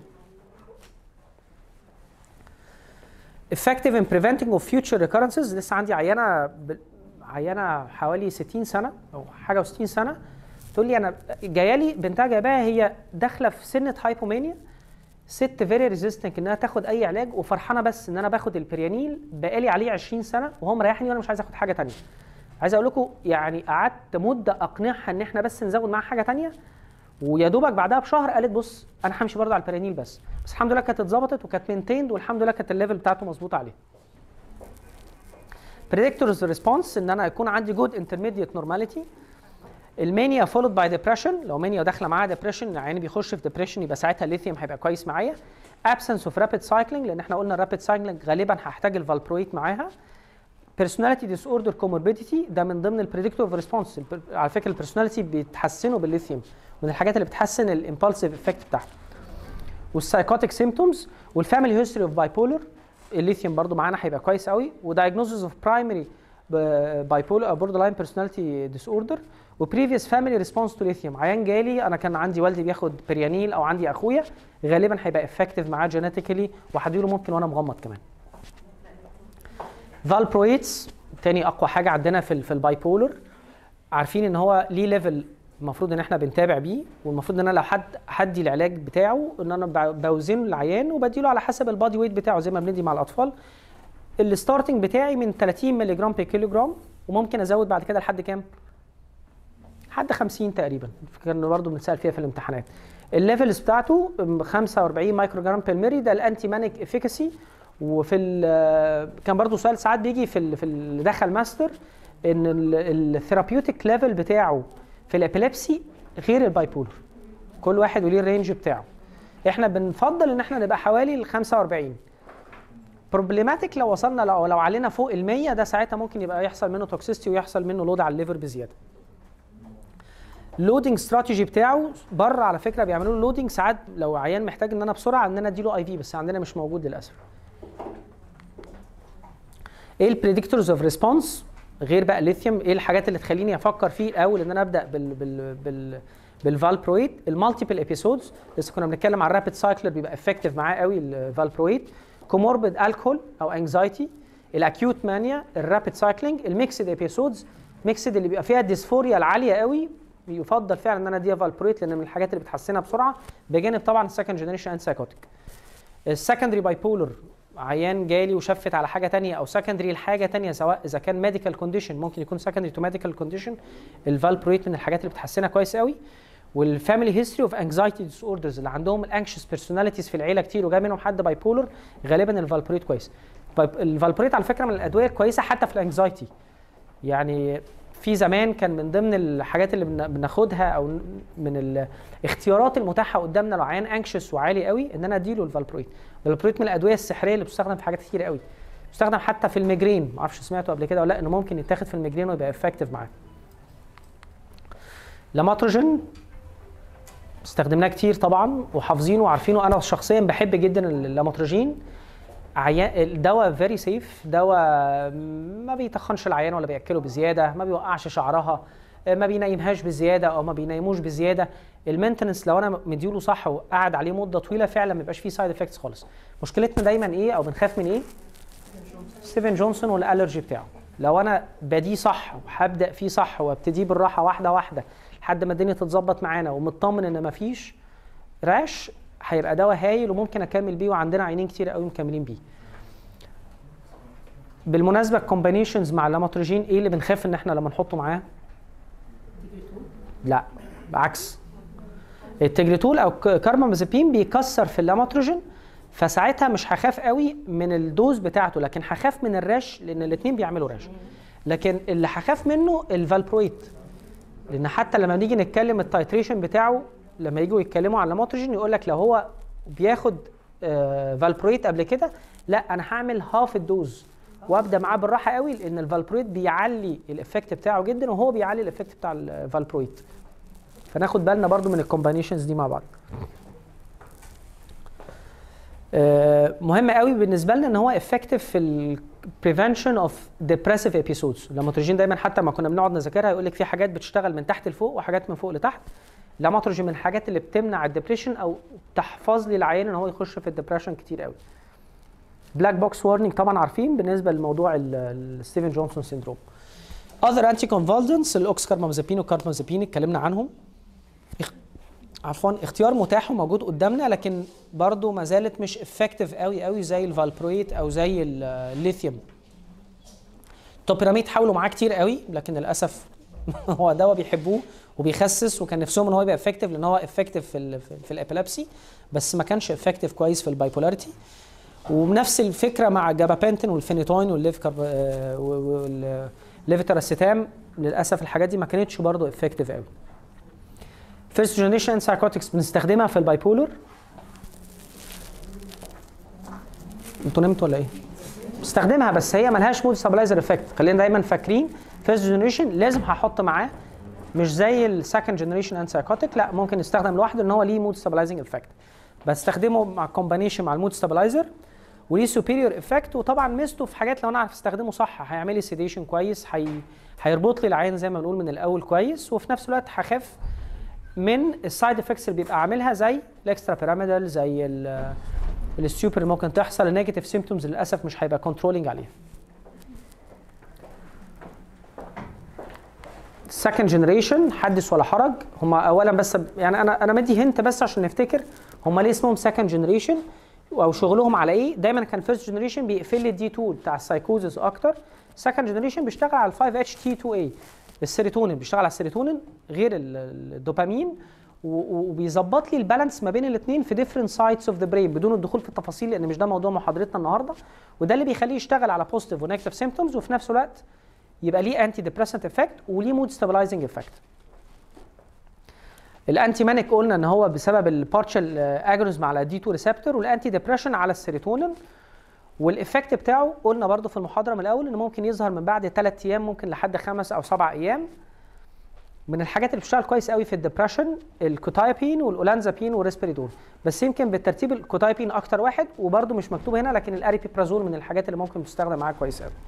effective in preventing of future recurrences لسه عندي عيانه ب... عيانه حوالي 60 سنه او حاجه و60 سنه تقول لي انا جايه لي بنتها جايباها هي داخله في سنه هايبومانيا ست فيري ريزيستنت انها تاخد اي علاج وفرحانه بس ان انا باخد البريانيل بقالي عليه 20 سنه وهو مريحني وانا مش عايز اخد حاجه تانية عايز اقول لكم يعني قعدت مده اقنعها ان احنا بس نزود معاها حاجه تانية ويا دوبك بعدها بشهر قالت بص انا همشي برضه على البريانيل بس بس الحمد لله كانت اتظبطت وكانت مينتيند والحمد لله كانت الليفل بتاعته مظبوطه عليه predictors response ان انا يكون عندي good intermediate normality المانيا followed باي ديبريشن لو مانيا داخله معاها ديبريشن عيني بيخش في ديبريشن يبقى ساعتها الليثيوم هيبقى كويس معايا absence of rapid cycling لان احنا قلنا الرابid cycling غالبا هحتاج الفالبرويت معاها personality disorder comorbidity ده من ضمن البريدكتور اوف ريسبونس على فكره البيرسوناليتي بيتحسنوا بالليثيوم من الحاجات اللي بتحسن الامبالسيف افكت بتاعته والسايكوتيك سيمتومز والفاميلي هيستوري اوف باي بولر الليثيوم برضو معانا هيبقى كويس قوي ودايجنوزز اوف برايمري باي بولر او بوردر لاين بيرسوناليتي ديس اوردر وبريفيوس فاميلي ريسبونس تو ليثيوم عيان جالي انا كان عندي والدي بياخد بريانيل او عندي اخويا غالبا هيبقى افكتيف معاه جينيتيكالي وهديله ممكن وانا مغمض كمان فالبرويتس تاني اقوى حاجه عندنا في ال في الباي بولر عارفين ان هو ليه ليفل المفروض ان احنا بنتابع بيه والمفروض ان انا لو حد هدي العلاج بتاعه ان انا ب- بوزنه للعيان وبديله على حسب البادي ويت بتاعه زي ما بندي مع الاطفال الستارتنج بتاعي من 30 مللي جرام بير كيلو جرام وممكن ازود بعد كده لحد كام؟ لحد 50 تقريبا كان برضه بنسال فيها في الامتحانات الليفلز بتاعته م- 45 مايكرو جرام بير ميري ده الانتي مانيك افيكاسي وفي ال- كان برضه سؤال ساعات بيجي في ال- في اللي دخل ماستر ان الثيرابيوتيك ليفل بتاعه في الابيليبسي غير الباي بولر كل واحد وليه الرينج بتاعه احنا بنفضل ان احنا نبقى حوالي ال 45 بروبليماتيك لو وصلنا لو, لو علينا فوق ال 100 ده ساعتها ممكن يبقى يحصل منه توكسيستي ويحصل منه لود على الليفر بزياده اللودنج استراتيجي بتاعه بره على فكره بيعملوا له لودنج ساعات لو عيان محتاج ان انا بسرعه ان انا اديله اي في بس عندنا مش موجود للاسف ايه البريدكتورز اوف ريسبونس غير بقى الليثيوم ايه الحاجات اللي تخليني افكر فيه الاول ان انا ابدا بال بال بال بالفالبرويت المالتيبل ابيسودز لسه كنا بنتكلم عن الرابid سايكلر بيبقى افكتيف معاه قوي الفالبرويت كوموربيد الكحول او انكزايتي الاكيوت مانيا الرابid سايكلينج الميكسد ابيسودز ميكسد اللي بيبقى فيها الديسفوريا العاليه قوي يفضل فعلا ان انا اديها فالبرويت لان من الحاجات اللي بتحسنها بسرعه بجانب طبعا السكند جنريشن انت سايكوتيك السكندري باي بولر عيان جالي وشفت على حاجه تانية او سكندري لحاجه تانية سواء اذا كان ميديكال كونديشن ممكن يكون سكندري تو ميديكال كونديشن الفالبرويت من الحاجات اللي بتحسنها كويس قوي والفاميلي هيستوري اوف انكزايتي ديس اوردرز اللي عندهم الانكشس بيرسوناليتيز في العيله كتير وجاي منهم حد باي بولر غالبا الفالبرويت كويس فالب- الفالبرويت على فكره من الادويه الكويسه حتى في الانكزايتي يعني في زمان كان من ضمن الحاجات اللي بن- بناخدها او من الاختيارات المتاحه قدامنا لو عيان انكشس وعالي قوي ان انا اديله الفالبرويت الفالبرويت من الادويه السحريه اللي بتستخدم في حاجات كتير قوي بتستخدم حتى في الميجرين ما اعرفش سمعته قبل كده ولا لا انه ممكن يتاخد في الميجرين ويبقى افكتيف معاه لاماتروجين استخدمناه كتير طبعا وحافظينه وعارفينه انا شخصيا بحب جدا اللاماتروجين عيان الدواء فيري سيف دواء ما بيتخنش العيان ولا بياكله بزياده ما بيوقعش شعرها ما بينيمهاش بزياده او ما بينيموش بزياده المينتنس لو انا مديله صح وقعد عليه مده طويله فعلا ما بيبقاش فيه سايد افكتس خالص مشكلتنا دايما ايه او بنخاف من ايه ستيفن جونسون والالرجي بتاعه لو انا بديه صح وهبدا فيه صح وابتديه بالراحه واحده واحده لحد ما الدنيا تتظبط معانا ومطمن ان مفيش راش هيبقى دواء هايل وممكن اكمل بيه وعندنا عينين كتير قوي مكملين بيه بالمناسبه الكومبينيشنز مع اللاماتروجين ايه اللي بنخاف ان احنا لما نحطه معاه لا بعكس التجريتول او ك- كاربامازepine بيكسر في اللاماتروجين فساعتها مش هخاف قوي من الدوز بتاعته لكن هخاف من الراش لان الاثنين بيعملوا راش لكن اللي هخاف منه الفالبرويت لان حتى لما نيجي نتكلم التايتريشن بتاعه لما يجوا يتكلموا على اللاماتروجين يقول لك لو هو بياخد آه فالبرويت قبل كده لا انا هعمل هاف الدوز وابدا معاه بالراحه قوي لان الفالبرويت بيعلي الافكت بتاعه جدا وهو بيعلي الافكت بتاع الفالبرويت فناخد بالنا برضو من الكومبانيشنز دي مع بعض آه، مهم قوي بالنسبه لنا ان هو افكتيف في البريفنشن اوف ديبريسيف ابيسودز اللاماتروجين دايما حتى ما كنا بنقعد نذاكرها يقول لك في حاجات بتشتغل من تحت لفوق وحاجات من فوق لتحت اللاماتروجين من الحاجات اللي بتمنع الدبريشن او تحفظ لي العيان ان هو يخش في الدبريشن كتير قوي بلاك بوكس وارنينج طبعا عارفين بالنسبه لموضوع الستيفن جونسون سيندروم اذر انتي كونفالدنس الاوكس كاربامازepine والكاربامازepine اتكلمنا عنهم اخ- عفوا اختيار متاح وموجود قدامنا لكن برضو ما زالت مش افكتيف قوي قوي زي الفالبرويت او زي ال- الليثيوم توبيراميد حاولوا معاه كتير قوي لكن للاسف هو دواء بيحبوه وبيخسس وكان نفسهم ان هو يبقى افكتيف لان هو افكتيف في ال في, في الابيلابسي بس ما كانش افكتيف كويس في البايبولاريتي ونفس الفكره مع الجابابنتين والفينيتوين والليفكر والليفتراسيتام للاسف الحاجات دي ما كانتش برضه افكتيف قوي فيرست جنريشن سايكوتكس بنستخدمها في البايبولر انتوا نمتوا ولا ايه؟ بستخدمها بس هي ملهاش مود ستابلايزر افكت خلينا دايما فاكرين فيرست جنريشن لازم هحط معاه مش زي السكند جنريشن ان سايكوتك لا ممكن يستخدم لوحده ان هو ليه مود ستابلايزنج افكت بستخدمه مع كومبانيشن مع المود ستابلايزر وليه سوبيريور افكت وطبعا ميزته في حاجات لو انا عارف استخدمه صح هيعمل لي سيديشن كويس هي هيربط لي العين زي ما بنقول من الاول كويس وفي نفس الوقت هخاف من السايد افكتس اللي بيبقى عاملها زي الاكسترا بيراميدال زي ال- السوبر اللي ممكن تحصل النيجاتيف سيمتومز للاسف مش هيبقى كنترولنج عليها سكند جنريشن حدث ولا حرج هم اولا بس يعني انا انا مدي هنت بس عشان نفتكر هم ليه اسمهم سكند جنريشن او شغلهم على ايه دايما كان فيرست جنريشن بيقفل لي الدي 2 بتاع السايكوزس اكتر سكند جنريشن بيشتغل على ال 5 اتش تي 2 اي السيروتونين بيشتغل على السيروتونين غير ال- الدوبامين و- و- وبيظبط لي البالانس ما بين الاثنين في ديفرنت سايتس اوف ذا برين بدون الدخول في التفاصيل لان مش ده موضوع محاضرتنا النهارده وده اللي بيخليه يشتغل على بوزيتيف ونيجاتيف سيمتومز وفي نفس الوقت يبقى ليه انتي ديبريسنت افكت وليه مود ستابلايزنج افكت الانتي مانيك قلنا ان هو بسبب البارشال اجونيزم على دي 2 ريسبتور والانتي ديبريشن على السيروتونين والافكت بتاعه قلنا برضو في المحاضره من الاول انه ممكن يظهر من بعد ثلاث ايام ممكن لحد خمس او سبع ايام من الحاجات اللي بتشتغل كويس قوي في الدبريشن الكوتايبين والاولانزابين والريسبيريدون بس يمكن بالترتيب الكوتايبين اكتر واحد وبرده مش مكتوب هنا لكن الاريبيبرازول من الحاجات اللي ممكن تستخدم معاه كويس قوي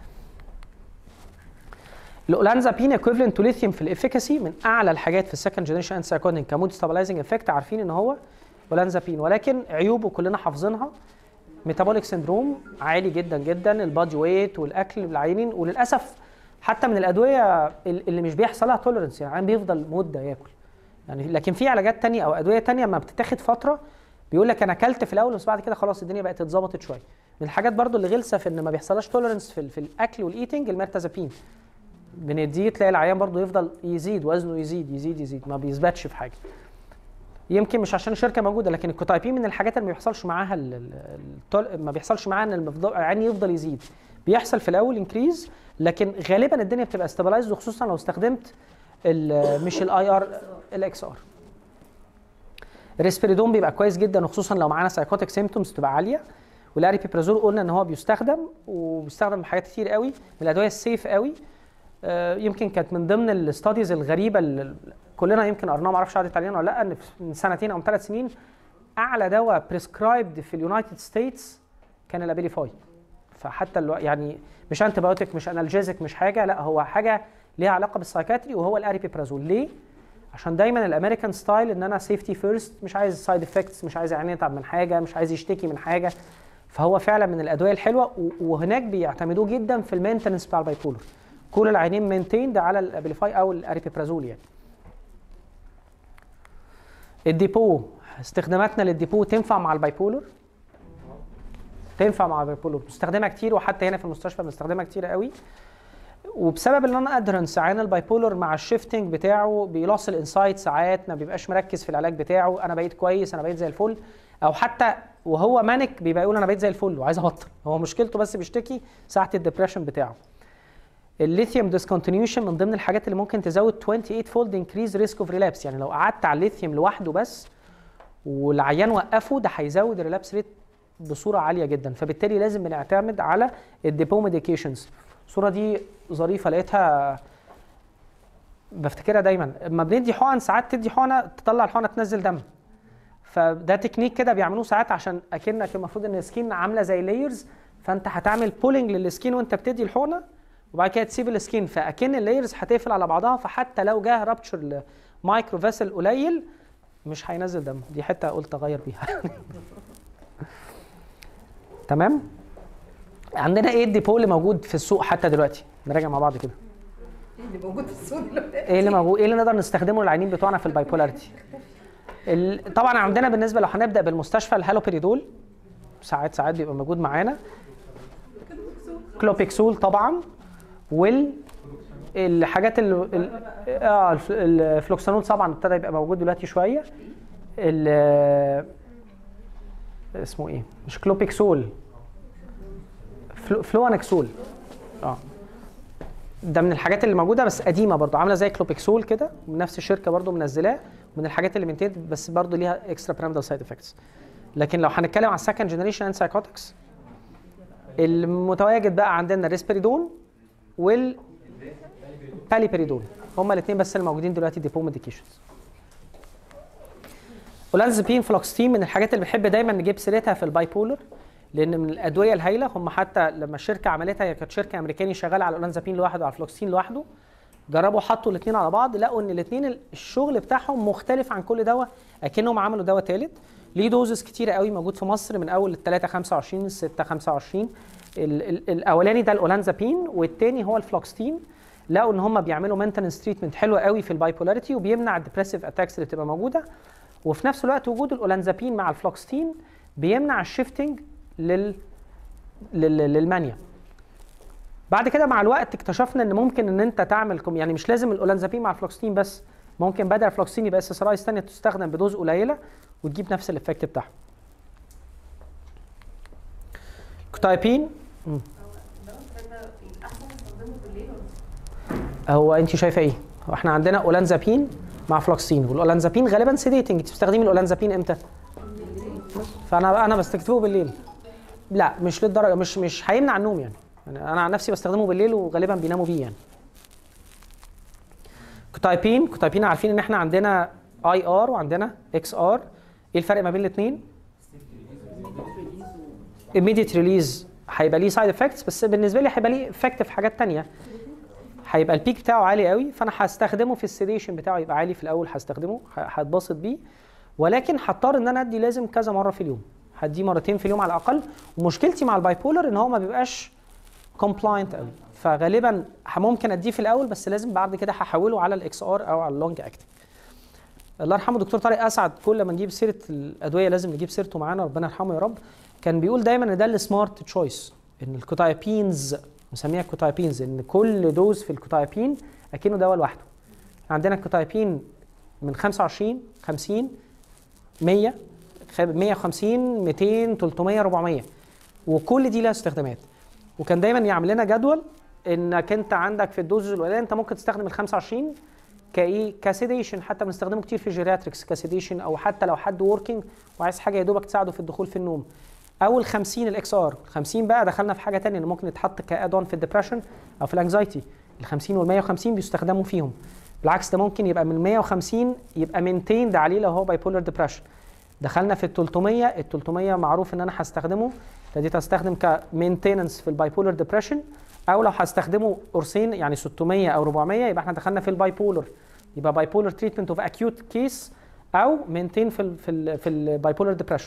الاولانزابين ايكويفالنت تو ليثيوم في الافيكاسي من اعلى الحاجات في السكند جنريشن انتي سايكوتين كمود ستابلايزنج افكت عارفين ان هو اولانزابين ولكن عيوبه كلنا حافظينها ميتابوليك سندروم عالي جدا جدا البادي ويت والاكل العينين وللاسف حتى من الادويه اللي مش بيحصل لها توليرنس يعني بيفضل مده ياكل يعني لكن في علاجات تانية او ادويه تانية ما بتتاخد فتره بيقول لك انا اكلت في الاول بس بعد كده خلاص الدنيا بقت اتظبطت شويه من الحاجات برضو اللي غلسه في ان ما بيحصلهاش توليرنس في, ال- في الاكل والايتنج الميرتازابين بنديه تلاقي العيان برضو يفضل يزيد وزنه يزيد يزيد يزيد ما بيثبتش في حاجه يمكن مش عشان الشركه موجوده لكن الكوتايبين من الحاجات اللي ما بيحصلش معاها ال- ال- التول- ما بيحصلش معاها ان المفضل- العيان يفضل يزيد بيحصل في الاول انكريز لكن غالبا الدنيا بتبقى استابلايزد وخصوصا لو استخدمت ال- مش الاي ار الاكس ار الريسبيريدون بيبقى كويس جدا وخصوصا لو معانا سايكوتيك سيمتومز تبقى عاليه والاريبيبرازول قلنا ان هو بيستخدم وبيستخدم في حاجات كتير قوي من الادويه السيف قوي آه، يمكن كانت من ضمن الاستاديز الغريبه اللي كلنا يمكن قرناها ما اعرفش عدت علينا ولا لا ان في- من سنتين او من ثلاث سنين اعلى دواء بريسكرايبد في اليونايتد ستيتس كان الابيليفاي فحتى الو... يعني مش انتي بايوتيك مش انالجيزك مش حاجه لا هو حاجه ليها علاقه بالسايكاتري وهو الاريبيبرازول ليه؟ عشان دايما الامريكان ستايل ان انا سيفتي فيرست مش عايز سايد افكتس مش عايز عيان يتعب من حاجه مش عايز يشتكي من حاجه فهو فعلا من الادويه الحلوه و- وهناك بيعتمدوه جدا في المينتنس بتاع الباي بولر كل العينين مينتيند على الابيليفاي او الاريبيبرازول يعني الديبو استخداماتنا للديبو تنفع مع الباي بولر تنفع مع الباي بولر بنستخدمها كتير وحتى هنا في المستشفى بنستخدمها كتير قوي وبسبب النون ادرنس عين الباي بولر مع الشيفتنج بتاعه بيلاص الانسايت ساعات ما بيبقاش مركز في العلاج بتاعه انا بقيت كويس انا بقيت زي الفل او حتى وهو مانك بيبقى يقول انا بقيت زي الفل وعايز ابطل هو مشكلته بس بيشتكي ساعه الدبريشن بتاعه الليثيوم ديسكونتينيوشن من ضمن الحاجات اللي ممكن تزود 28 فولد انكريز ريسك اوف ريلابس يعني لو قعدت على الليثيوم لوحده بس والعيان وقفه ده هيزود الريلابس ريت بصوره عاليه جدا فبالتالي لازم بنعتمد على الديبو ميديكيشنز الصوره دي ظريفه لقيتها بفتكرها دايما اما بندي حقن ساعات تدي حقنه تطلع الحقنه تنزل دم فده تكنيك كده بيعملوه ساعات عشان اكنك المفروض ان السكين عامله زي لايرز فانت هتعمل بولينج للسكين وانت بتدي الحقنه وبعد كده تسيب السكين فاكن اللايرز هتقفل على بعضها فحتى لو جه رابتشر مايكرو فيسل قليل مش هينزل دم دي حته قلت اغير بيها تمام عندنا ايه الديبو اللي موجود في السوق حتى دلوقتي نراجع مع بعض كده ايه اللي موجود في السوق دلوقتي ايه اللي موجود ايه اللي نقدر نستخدمه للعيانين بتوعنا في البايبولاريتي ال... طبعا عندنا بالنسبه لو هنبدا بالمستشفى الهالوبيريدول ساعات ساعات بيبقى موجود معانا كلوبيكسول طبعا وال الحاجات ال... ال... اه الف- الفلوكسانول طبعا ابتدى يبقى موجود دلوقتي شويه ال... اسمه ايه مش كلوبيكسول فلو... فلوانكسول اه ده من الحاجات اللي موجوده بس قديمه برضو عامله زي كلوبيكسول كده من نفس الشركه برضو منزلاه من الحاجات اللي منتهت بس برضو ليها اكسترا بيراميدال سايد افكتس لكن لو هنتكلم على السكند جنريشن انت سايكوتكس المتواجد بقى عندنا الريسبيريدون وال باليبيريدون هما الاثنين بس اللي موجودين دلوقتي ديبو ميديكيشنز اولانزابين فلوكستين من الحاجات اللي بنحب دايما نجيب سيرتها في الباي بولر لان من الادويه الهايله هم حتى لما الشركه عملتها هي كانت شركه امريكاني شغاله على الاولانزابين لوحده وعلى الفلوكسين لوحده جربوا حطوا الاثنين على بعض لقوا ان الاثنين الشغل بتاعهم مختلف عن كل دواء اكنهم عملوا دواء ثالث ليه دوزز كتيره قوي موجود في مصر من اول ال 3 25 ال 6 25 ال ال الاولاني ده الاولانزابين والثاني هو الفلوكستين لقوا ان هم بيعملوا مينتنس تريتمنت حلو قوي في البايبولاريتي وبيمنع الديبريسيف اتاكس اللي بتبقى موجوده وفي نفس الوقت وجود الاولانزابين مع الفلوكستين بيمنع الشيفتنج لل لل- للمانيا بعد كده مع الوقت اكتشفنا ان ممكن ان انت تعمل كم يعني مش لازم الاولانزابين مع الفلوكسين بس ممكن بدل الفلوكسين يبقى اس اس ثانيه تستخدم بدوز قليله وتجيب نفس الايفكت بتاعها كوتايبين مم. هو انت شايفه ايه؟ هو احنا عندنا اولانزابين مع فلوكسين والاولانزابين غالبا سيديتنج انت بتستخدمي الاولانزابين امتى؟ فانا انا بستكتبه بالليل لا مش للدرجه مش مش هيمنع النوم يعني. يعني انا عن نفسي بستخدمه بالليل وغالبا بيناموا بيه يعني كوتايبين كوتايبين عارفين ان احنا عندنا اي ار وعندنا اكس ار ايه الفرق ما بين الاثنين immediate release هيبقى ليه سايد افكتس بس بالنسبه لي هيبقى ليه افكت في حاجات تانية هيبقى البيك بتاعه عالي قوي فانا هستخدمه في السيديشن بتاعه يبقى عالي في الاول هستخدمه ه- هتبسط بيه ولكن هضطر ان انا ادي لازم كذا مره في اليوم هديه مرتين في اليوم على الاقل ومشكلتي مع الباي بولر ان هو ما بيبقاش كومبلاينت قوي فغالبا ه- ممكن اديه في الاول بس لازم بعد كده هحوله على الاكس ار او على اللونج اكتنج الله يرحمه دكتور طارق اسعد كل ما نجيب سيره الادويه لازم نجيب سيرته معانا ربنا يرحمه يا رب كان بيقول دايما ان ده السمارت تشويس ان الكوتايبينز نسميها كوتايبينز ان كل دوز في الكوتايبين اكنه دواء لوحده عندنا الكوتايبين من 25 50 100 خ- 150 200 300 400 وكل دي لها استخدامات وكان دايما يعمل لنا جدول انك انت عندك في الدوز الاولانيه انت ممكن تستخدم ال 25 كايه كسيديشن حتى بنستخدمه كتير في الجيرياتريكس كسيديشن او حتى لو حد وركينج وعايز حاجه يا دوبك تساعده في الدخول في النوم او ال 50 الاكس ار ال 50 بقى دخلنا في حاجه ثانيه انه ممكن يتحط كاد اون في الدبريشن او في الانكزايتي ال 50 وال 150 بيستخدموا فيهم بالعكس ده ممكن يبقى من 150 يبقى 200 ده عليه لو هو باي بولر ديبريشن دخلنا في ال 300 ال 300 معروف ان انا هستخدمه ابتديت استخدم كمينتيننس في الباي بولر ديبريشن او لو هستخدمه قرصين يعني 600 او 400 يبقى احنا دخلنا في الباي بولر يبقى باي بولر تريتمنت اوف اكيوت كيس او مينتين في ال في ال في الباي بولر ديبريشن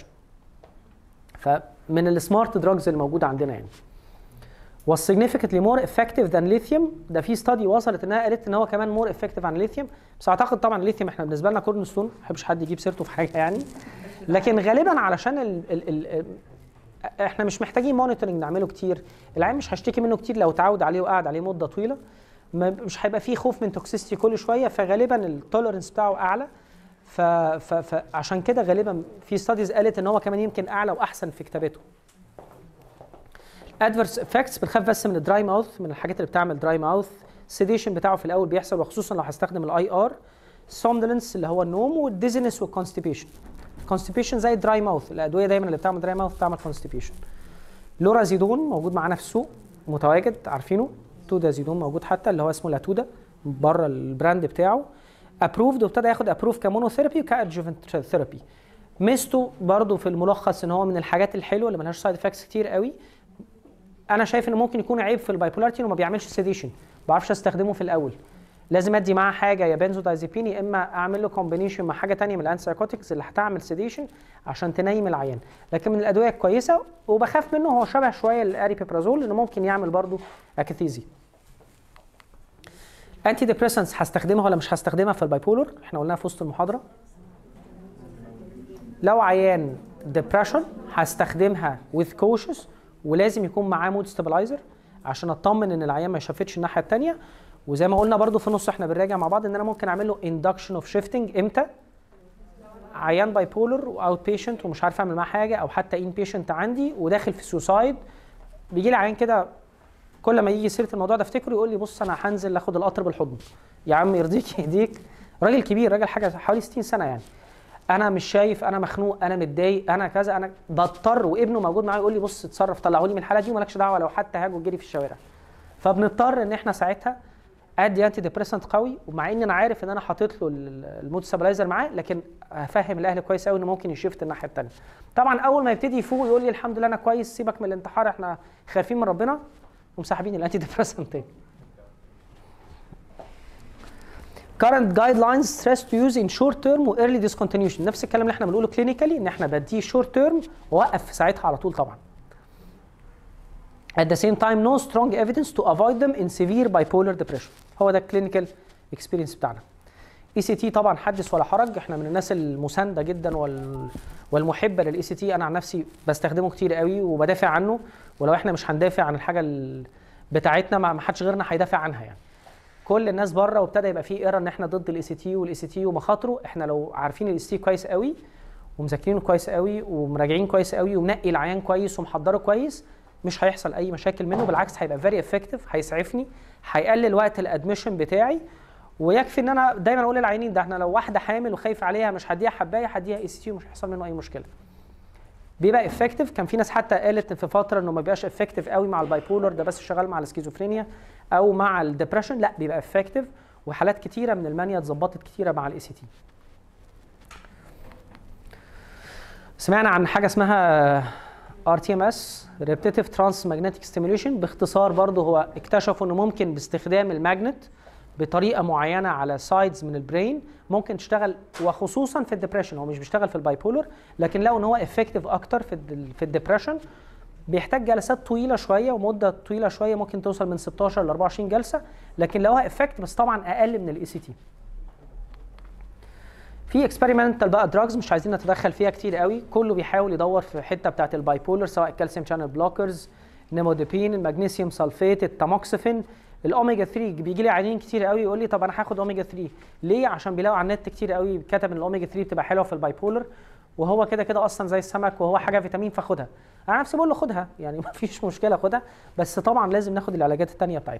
فمن السمارت دراجز اللي موجوده عندنا يعني was significantly more effective than lithium ده في ستادي وصلت انها قالت ان هو كمان more effective عن الليثيوم بس اعتقد طبعا الليثيوم احنا بالنسبه لنا كورن ستون ما بحبش حد يجيب سيرته في حاجه يعني لكن غالبا علشان ال ال ال احنا مش محتاجين مونيتورنج نعمله كتير العيان مش هشتكي منه كتير لو اتعود عليه وقعد عليه مده طويله ما مش هيبقى فيه خوف من توكسيستي كل شويه فغالبا التوليرنس بتاعه اعلى ف- ف- فعشان كده غالبا في ستاديز قالت ان هو كمان يمكن اعلى واحسن في كتابته ادفرس افكتس بنخاف بس من الدراي ماوث من الحاجات اللي بتعمل دراي ماوث السيديشن بتاعه في الاول بيحصل وخصوصا لو هستخدم الاي ار سومدلنس اللي هو النوم والديزنس والكونستيبيشن كونستيبيشن زي الدراي ماوث الادويه دايما اللي بتعمل دراي ماوث بتعمل كونستيبيشن لورازيدون موجود معانا في السوق متواجد عارفينه تودازيدون موجود حتى اللي هو اسمه لاتودا بره البراند بتاعه ابروفد وابتدى ياخد ابروف كمونوثيرابي وكادجوفنت ثيرابي ميزته برضه في الملخص ان هو من الحاجات الحلوه اللي ملهاش سايد افكتس كتير قوي انا شايف انه ممكن يكون عيب في البايبولاريتي انه ما بيعملش سيديشن ما بعرفش استخدمه في الاول لازم ادي معاه حاجه يا بنزودايزيبين يا اما اعمل له كومبينيشن مع حاجه تانية من الانسايكوتكس اللي هتعمل سيديشن عشان تنيم العيان لكن من الادويه الكويسه وبخاف منه هو شبه شويه الاريبيبرازول انه ممكن يعمل برضه اكاثيزي انتي ديبريسنس هستخدمها ولا مش هستخدمها في البايبولر احنا قلناها في وسط المحاضره لو عيان ديبريشن هستخدمها with cautious ولازم يكون معاه مود ستابلايزر عشان اطمن ان العيان ما يشفتش الناحيه الثانيه وزي ما قلنا برضو في النص احنا بنراجع مع بعض ان انا ممكن اعمل له اندكشن اوف شيفتنج امتى عيان باي بولر واوت بيشنت ومش عارف اعمل معاه حاجه او حتى ان بيشنت عندي وداخل في سوسايد بيجي لي عيان كده كل ما يجي سيره الموضوع ده افتكره يقول لي بص انا هنزل اخد القطر بالحضن يا عم يرضيك يهديك راجل كبير راجل حاجه حوالي 60 سنه يعني انا مش شايف انا مخنوق انا متضايق انا كذا انا بضطر وابنه موجود معايا يقول لي بص اتصرف طلعوا لي من الحاله دي ومالكش دعوه لو حتى هاجوا جري في الشوارع فبنضطر ان احنا ساعتها ادي انتي ديبريسنت قوي ومع ان انا عارف ان انا حاطط له ال- المود ستابلايزر معاه لكن هفهم الاهل كويس قوي انه ممكن يشفت الناحيه الثانيه طبعا اول ما يبتدي يفوق يقول لي الحمد لله انا كويس سيبك من الانتحار احنا خايفين من ربنا ومسحبين الانتي ديبريسنت تاني current guidelines stress to use in short term و early discontinuation نفس الكلام اللي احنا بنقوله كلينيكالي ان احنا بديه short term واوقف في ساعتها على طول طبعا at the same time no strong evidence to avoid them in severe bipolar depression هو ده الكلينيكال اكسبيرينس بتاعنا اي سي تي طبعا حدث ولا حرج احنا من الناس المسانده جدا وال والمحبه للاي سي تي انا عن نفسي بستخدمه كتير قوي وبدافع عنه ولو احنا مش هندافع عن الحاجه ال- بتاعتنا ما ما حدش غيرنا هيدافع عنها يعني كل الناس بره وابتدى يبقى في ايرا ان احنا ضد الاي سي تي والاي سي تي ومخاطره احنا لو عارفين الاي سي تي كويس قوي ومذاكرينه كويس قوي ومراجعين كويس قوي ومنقي العيان كويس ومحضره كويس مش هيحصل اي مشاكل منه بالعكس هيبقى فيري افكتيف هيسعفني هيقلل وقت الادميشن بتاعي ويكفي ان انا دايما اقول للعيانين ده احنا لو واحده حامل وخايف عليها مش هديها حبايه هديها اي سي تي ومش هيحصل منه اي مشكله بيبقى افكتيف كان في ناس حتى قالت في فتره انه ما بيبقاش افكتيف قوي مع الباي بولر ده بس شغال مع السكيزوفرينيا او مع الدبريشن لا بيبقى افكتيف وحالات كتيره من المانيا اتظبطت كتيره مع الاي سي تي سمعنا عن حاجه اسمها ار تي ام اس ريبتيتيف ترانس ماجنتيك ستيميوليشن باختصار برضه هو اكتشفوا انه ممكن باستخدام الماجنت بطريقه معينه على سايدز من البرين ممكن تشتغل وخصوصا في الدبريشن هو مش بيشتغل في البايبولر لكن لو ان هو افكتيف اكتر في ال في الدبريشن بيحتاج جلسات طويله شويه ومده طويله شويه ممكن توصل من 16 ل 24 جلسه لكن لو هو افكت بس طبعا اقل من الاي سي تي في اكسبيرمنتال بقى دراجز مش عايزين نتدخل فيها كتير قوي كله بيحاول يدور في حته بتاعت الباي بولر سواء الكالسيوم شانل بلوكرز نيموديبين المغنيسيوم سلفيت التاموكسفين الاوميجا 3 بيجي لي عيانين كتير قوي يقول لي طب انا هاخد اوميجا 3 ليه عشان بيلاقوا على النت كتير قوي كتب ان الاوميجا 3 بتبقى حلوه في الباي بولر وهو كده كده اصلا زي السمك وهو حاجه فيتامين فاخدها انا نفسي بقول له خدها يعني ما فيش مشكله خدها بس طبعا لازم ناخد العلاجات التانية بتاعتنا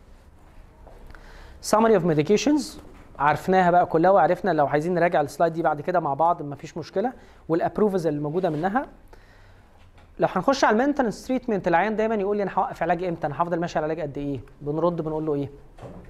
summary of medications عرفناها بقى كلها وعرفنا لو عايزين نراجع السلايد دي بعد كده مع بعض مفيش مشكله والابروفز اللي موجوده منها لو هنخش على المينتنس تريتمنت العيان دايما يقول لي انا هوقف علاج امتى انا هفضل ماشي على العلاج قد ايه بنرد بنقول له ايه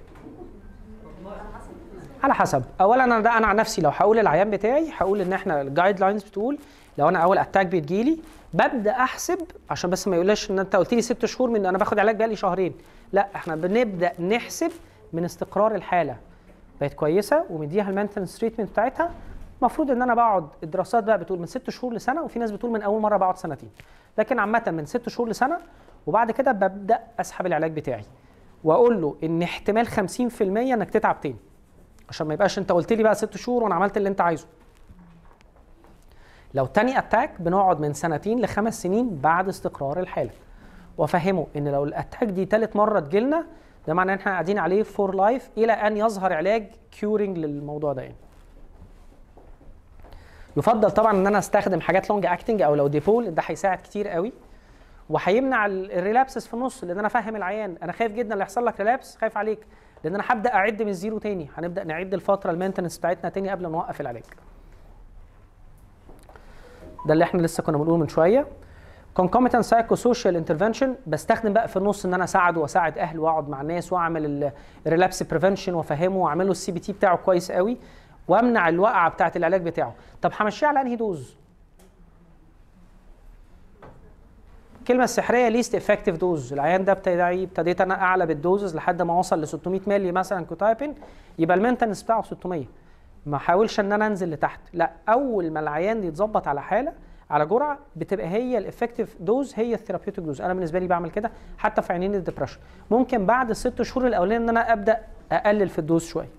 على حسب اولا انا ده انا عن نفسي لو هقول للعيان بتاعي هقول ان احنا الجايد لاينز بتقول لو انا اول اتاك بتجيلي ببدا احسب عشان بس ما يقولش ان انت قلت لي ست شهور من انا باخد علاج بقالي شهرين لا احنا بنبدا نحسب من استقرار الحاله بقت كويسه ومديها المينتنس تريتمنت بتاعتها المفروض ان انا بقعد الدراسات بقى بتقول من ست شهور لسنه وفي ناس بتقول من اول مره بقعد سنتين لكن عامه من ست شهور لسنه وبعد كده ببدا اسحب العلاج بتاعي واقول له ان احتمال 50% انك تتعب تاني عشان ما يبقاش انت قلت لي بقى ست شهور وانا عملت اللي انت عايزه لو تاني اتاك بنقعد من سنتين لخمس سنين بعد استقرار الحاله وافهمه ان لو الاتاك دي تالت مره تجيلنا ده معناه ان احنا قاعدين عليه فور لايف الى ان يظهر علاج كيورنج للموضوع ده يعني. يفضل طبعا ان انا استخدم حاجات لونج اكتنج او لو ديبول ده هيساعد كتير قوي وهيمنع الريلابسز في النص لان انا افهم العيان انا خايف جدا اللي يحصل لك ريلابس خايف عليك لان انا هبدا اعد من الزيرو تاني هنبدا نعد الفتره المينتنس بتاعتنا تاني قبل ما نوقف العلاج ده اللي احنا لسه كنا بنقوله من شويه concomitant psychosocial intervention بستخدم بقى في النص ان انا اساعده واساعد اهله واقعد مع الناس واعمل الريلابس بريفنشن وافهمه واعمل له السي بي تي بتاعه كويس قوي وامنع الوقعه بتاعه العلاج بتاعه طب همشيه على انهي دوز الكلمه السحريه ليست افكتيف دوز العيان ده ابتدى ابتديت انا اعلى بالدوزز لحد ما وصل ل 600 مللي مثلا كوتايبين يبقى المينتنس بتاعه 600 ما احاولش ان انا انزل لتحت لا اول ما العيان يتظبط على حاله على جرعه بتبقى هي الافكتيف دوز هي الثيرابيوتيك دوز انا بالنسبه لي بعمل كده حتى في عينين الدبرشن ممكن بعد الست شهور الاولانيه ان انا ابدا اقلل في الدوز شويه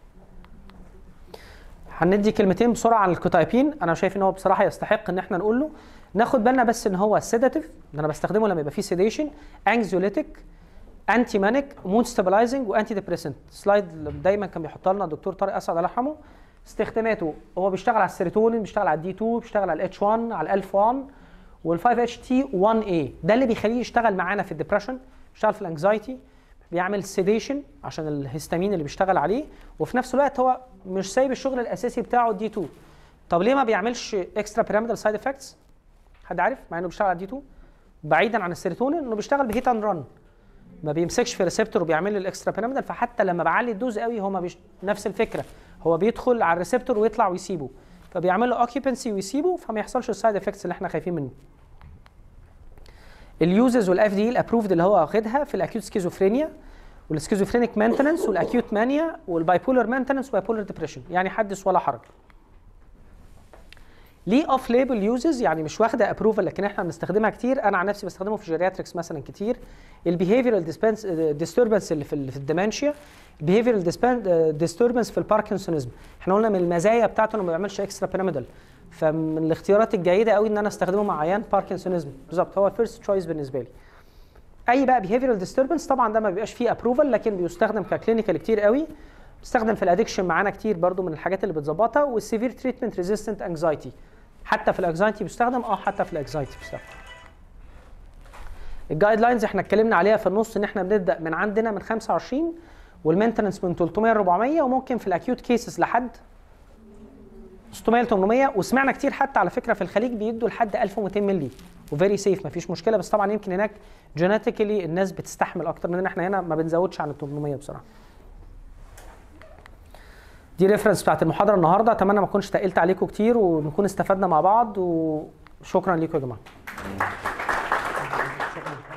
هندي كلمتين بسرعه عن الكوتايبين انا شايف ان هو بصراحه يستحق ان احنا نقول له ناخد بالنا بس ان هو سيداتيف ان انا بستخدمه لما يبقى فيه سيديشن انكزيوليتيك انتي مانيك مود ستابلايزنج وانتي ديبريسنت سلايد اللي دايما كان بيحطها لنا الدكتور طارق اسعد الله يرحمه استخداماته هو بيشتغل على السيروتونين بيشتغل على الدي 2 بيشتغل على الاتش 1 على الالف 1 وال5 اتش تي 1 اي ده اللي بيخليه يشتغل معانا في الدبرشن بيشتغل في الانكزايتي بيعمل سيديشن عشان الهستامين اللي بيشتغل عليه وفي نفس الوقت هو مش سايب الشغل الاساسي بتاعه الدي 2 طب ليه ما بيعملش اكسترا بيراميدال سايد افكتس حد عارف مع انه بيشتغل على الدي 2 بعيدا عن السيروتونين انه بيشتغل بهيت اند ران ما بيمسكش في ريسبتور وبيعمل لي الاكسترا بيراميدال فحتى لما بعلي الدوز قوي هو ما بيش... نفس الفكره هو بيدخل على الريسبتور ويطلع ويسيبه فبيعمل له اوكيبنسي ويسيبه فما يحصلش السايد افكتس اللي احنا خايفين منه اليوزز والاف دي الابروفد اللي هو واخدها في الاكيوت سكيزوفرينيا والسكيزوفرينيك مينتننس والاكيوت مانيا والبايبولر مينتننس وبايبولر ديبريشن يعني حدث ولا حرج ليه اوف ليبل يوزز يعني مش واخده ابروفال لكن احنا بنستخدمها كتير انا عن نفسي بستخدمه في جيرياتريكس مثلا كتير البيهيفيرال ديستربنس اللي في, في الديمنشيا البيهيفيرال ديستربنس في الباركنسونيزم احنا قلنا من المزايا بتاعته انه ما بيعملش اكسترا بيراميدال فمن الاختيارات الجيده قوي ان انا استخدمه مع عيان باركنسونيزم بالظبط هو الفيرست تشويس بالنسبه لي اي بقى بيهيفيرال ديستربنس طبعا ده ما بيبقاش فيه ابروفال لكن بيستخدم ككلينيكال كتير قوي بيستخدم في الادكشن معانا كتير برضو من الحاجات اللي بتظبطها والسيفير تريتمنت ريزيستنت انكزايتي حتى في الاكزايتي بيستخدم اه حتى في الاكزايتي بيستخدم الجايد لاينز احنا اتكلمنا عليها في النص ان احنا بنبدا من عندنا من 25 والمينتنس من 300 ل 400 وممكن في الاكيوت كيسز لحد 600 ل 800 وسمعنا كتير حتى على فكره في الخليج بيدوا لحد 1200 مللي وفيري سيف مفيش مشكله بس طبعا يمكن هناك جينيتيكلي الناس بتستحمل اكتر مننا احنا هنا ما بنزودش عن ال 800 بصراحه دي ريفرنس بتاعت المحاضره النهارده اتمنى ما اكونش تقلت عليكم كتير ونكون استفدنا مع بعض وشكرا ليكم يا جماعه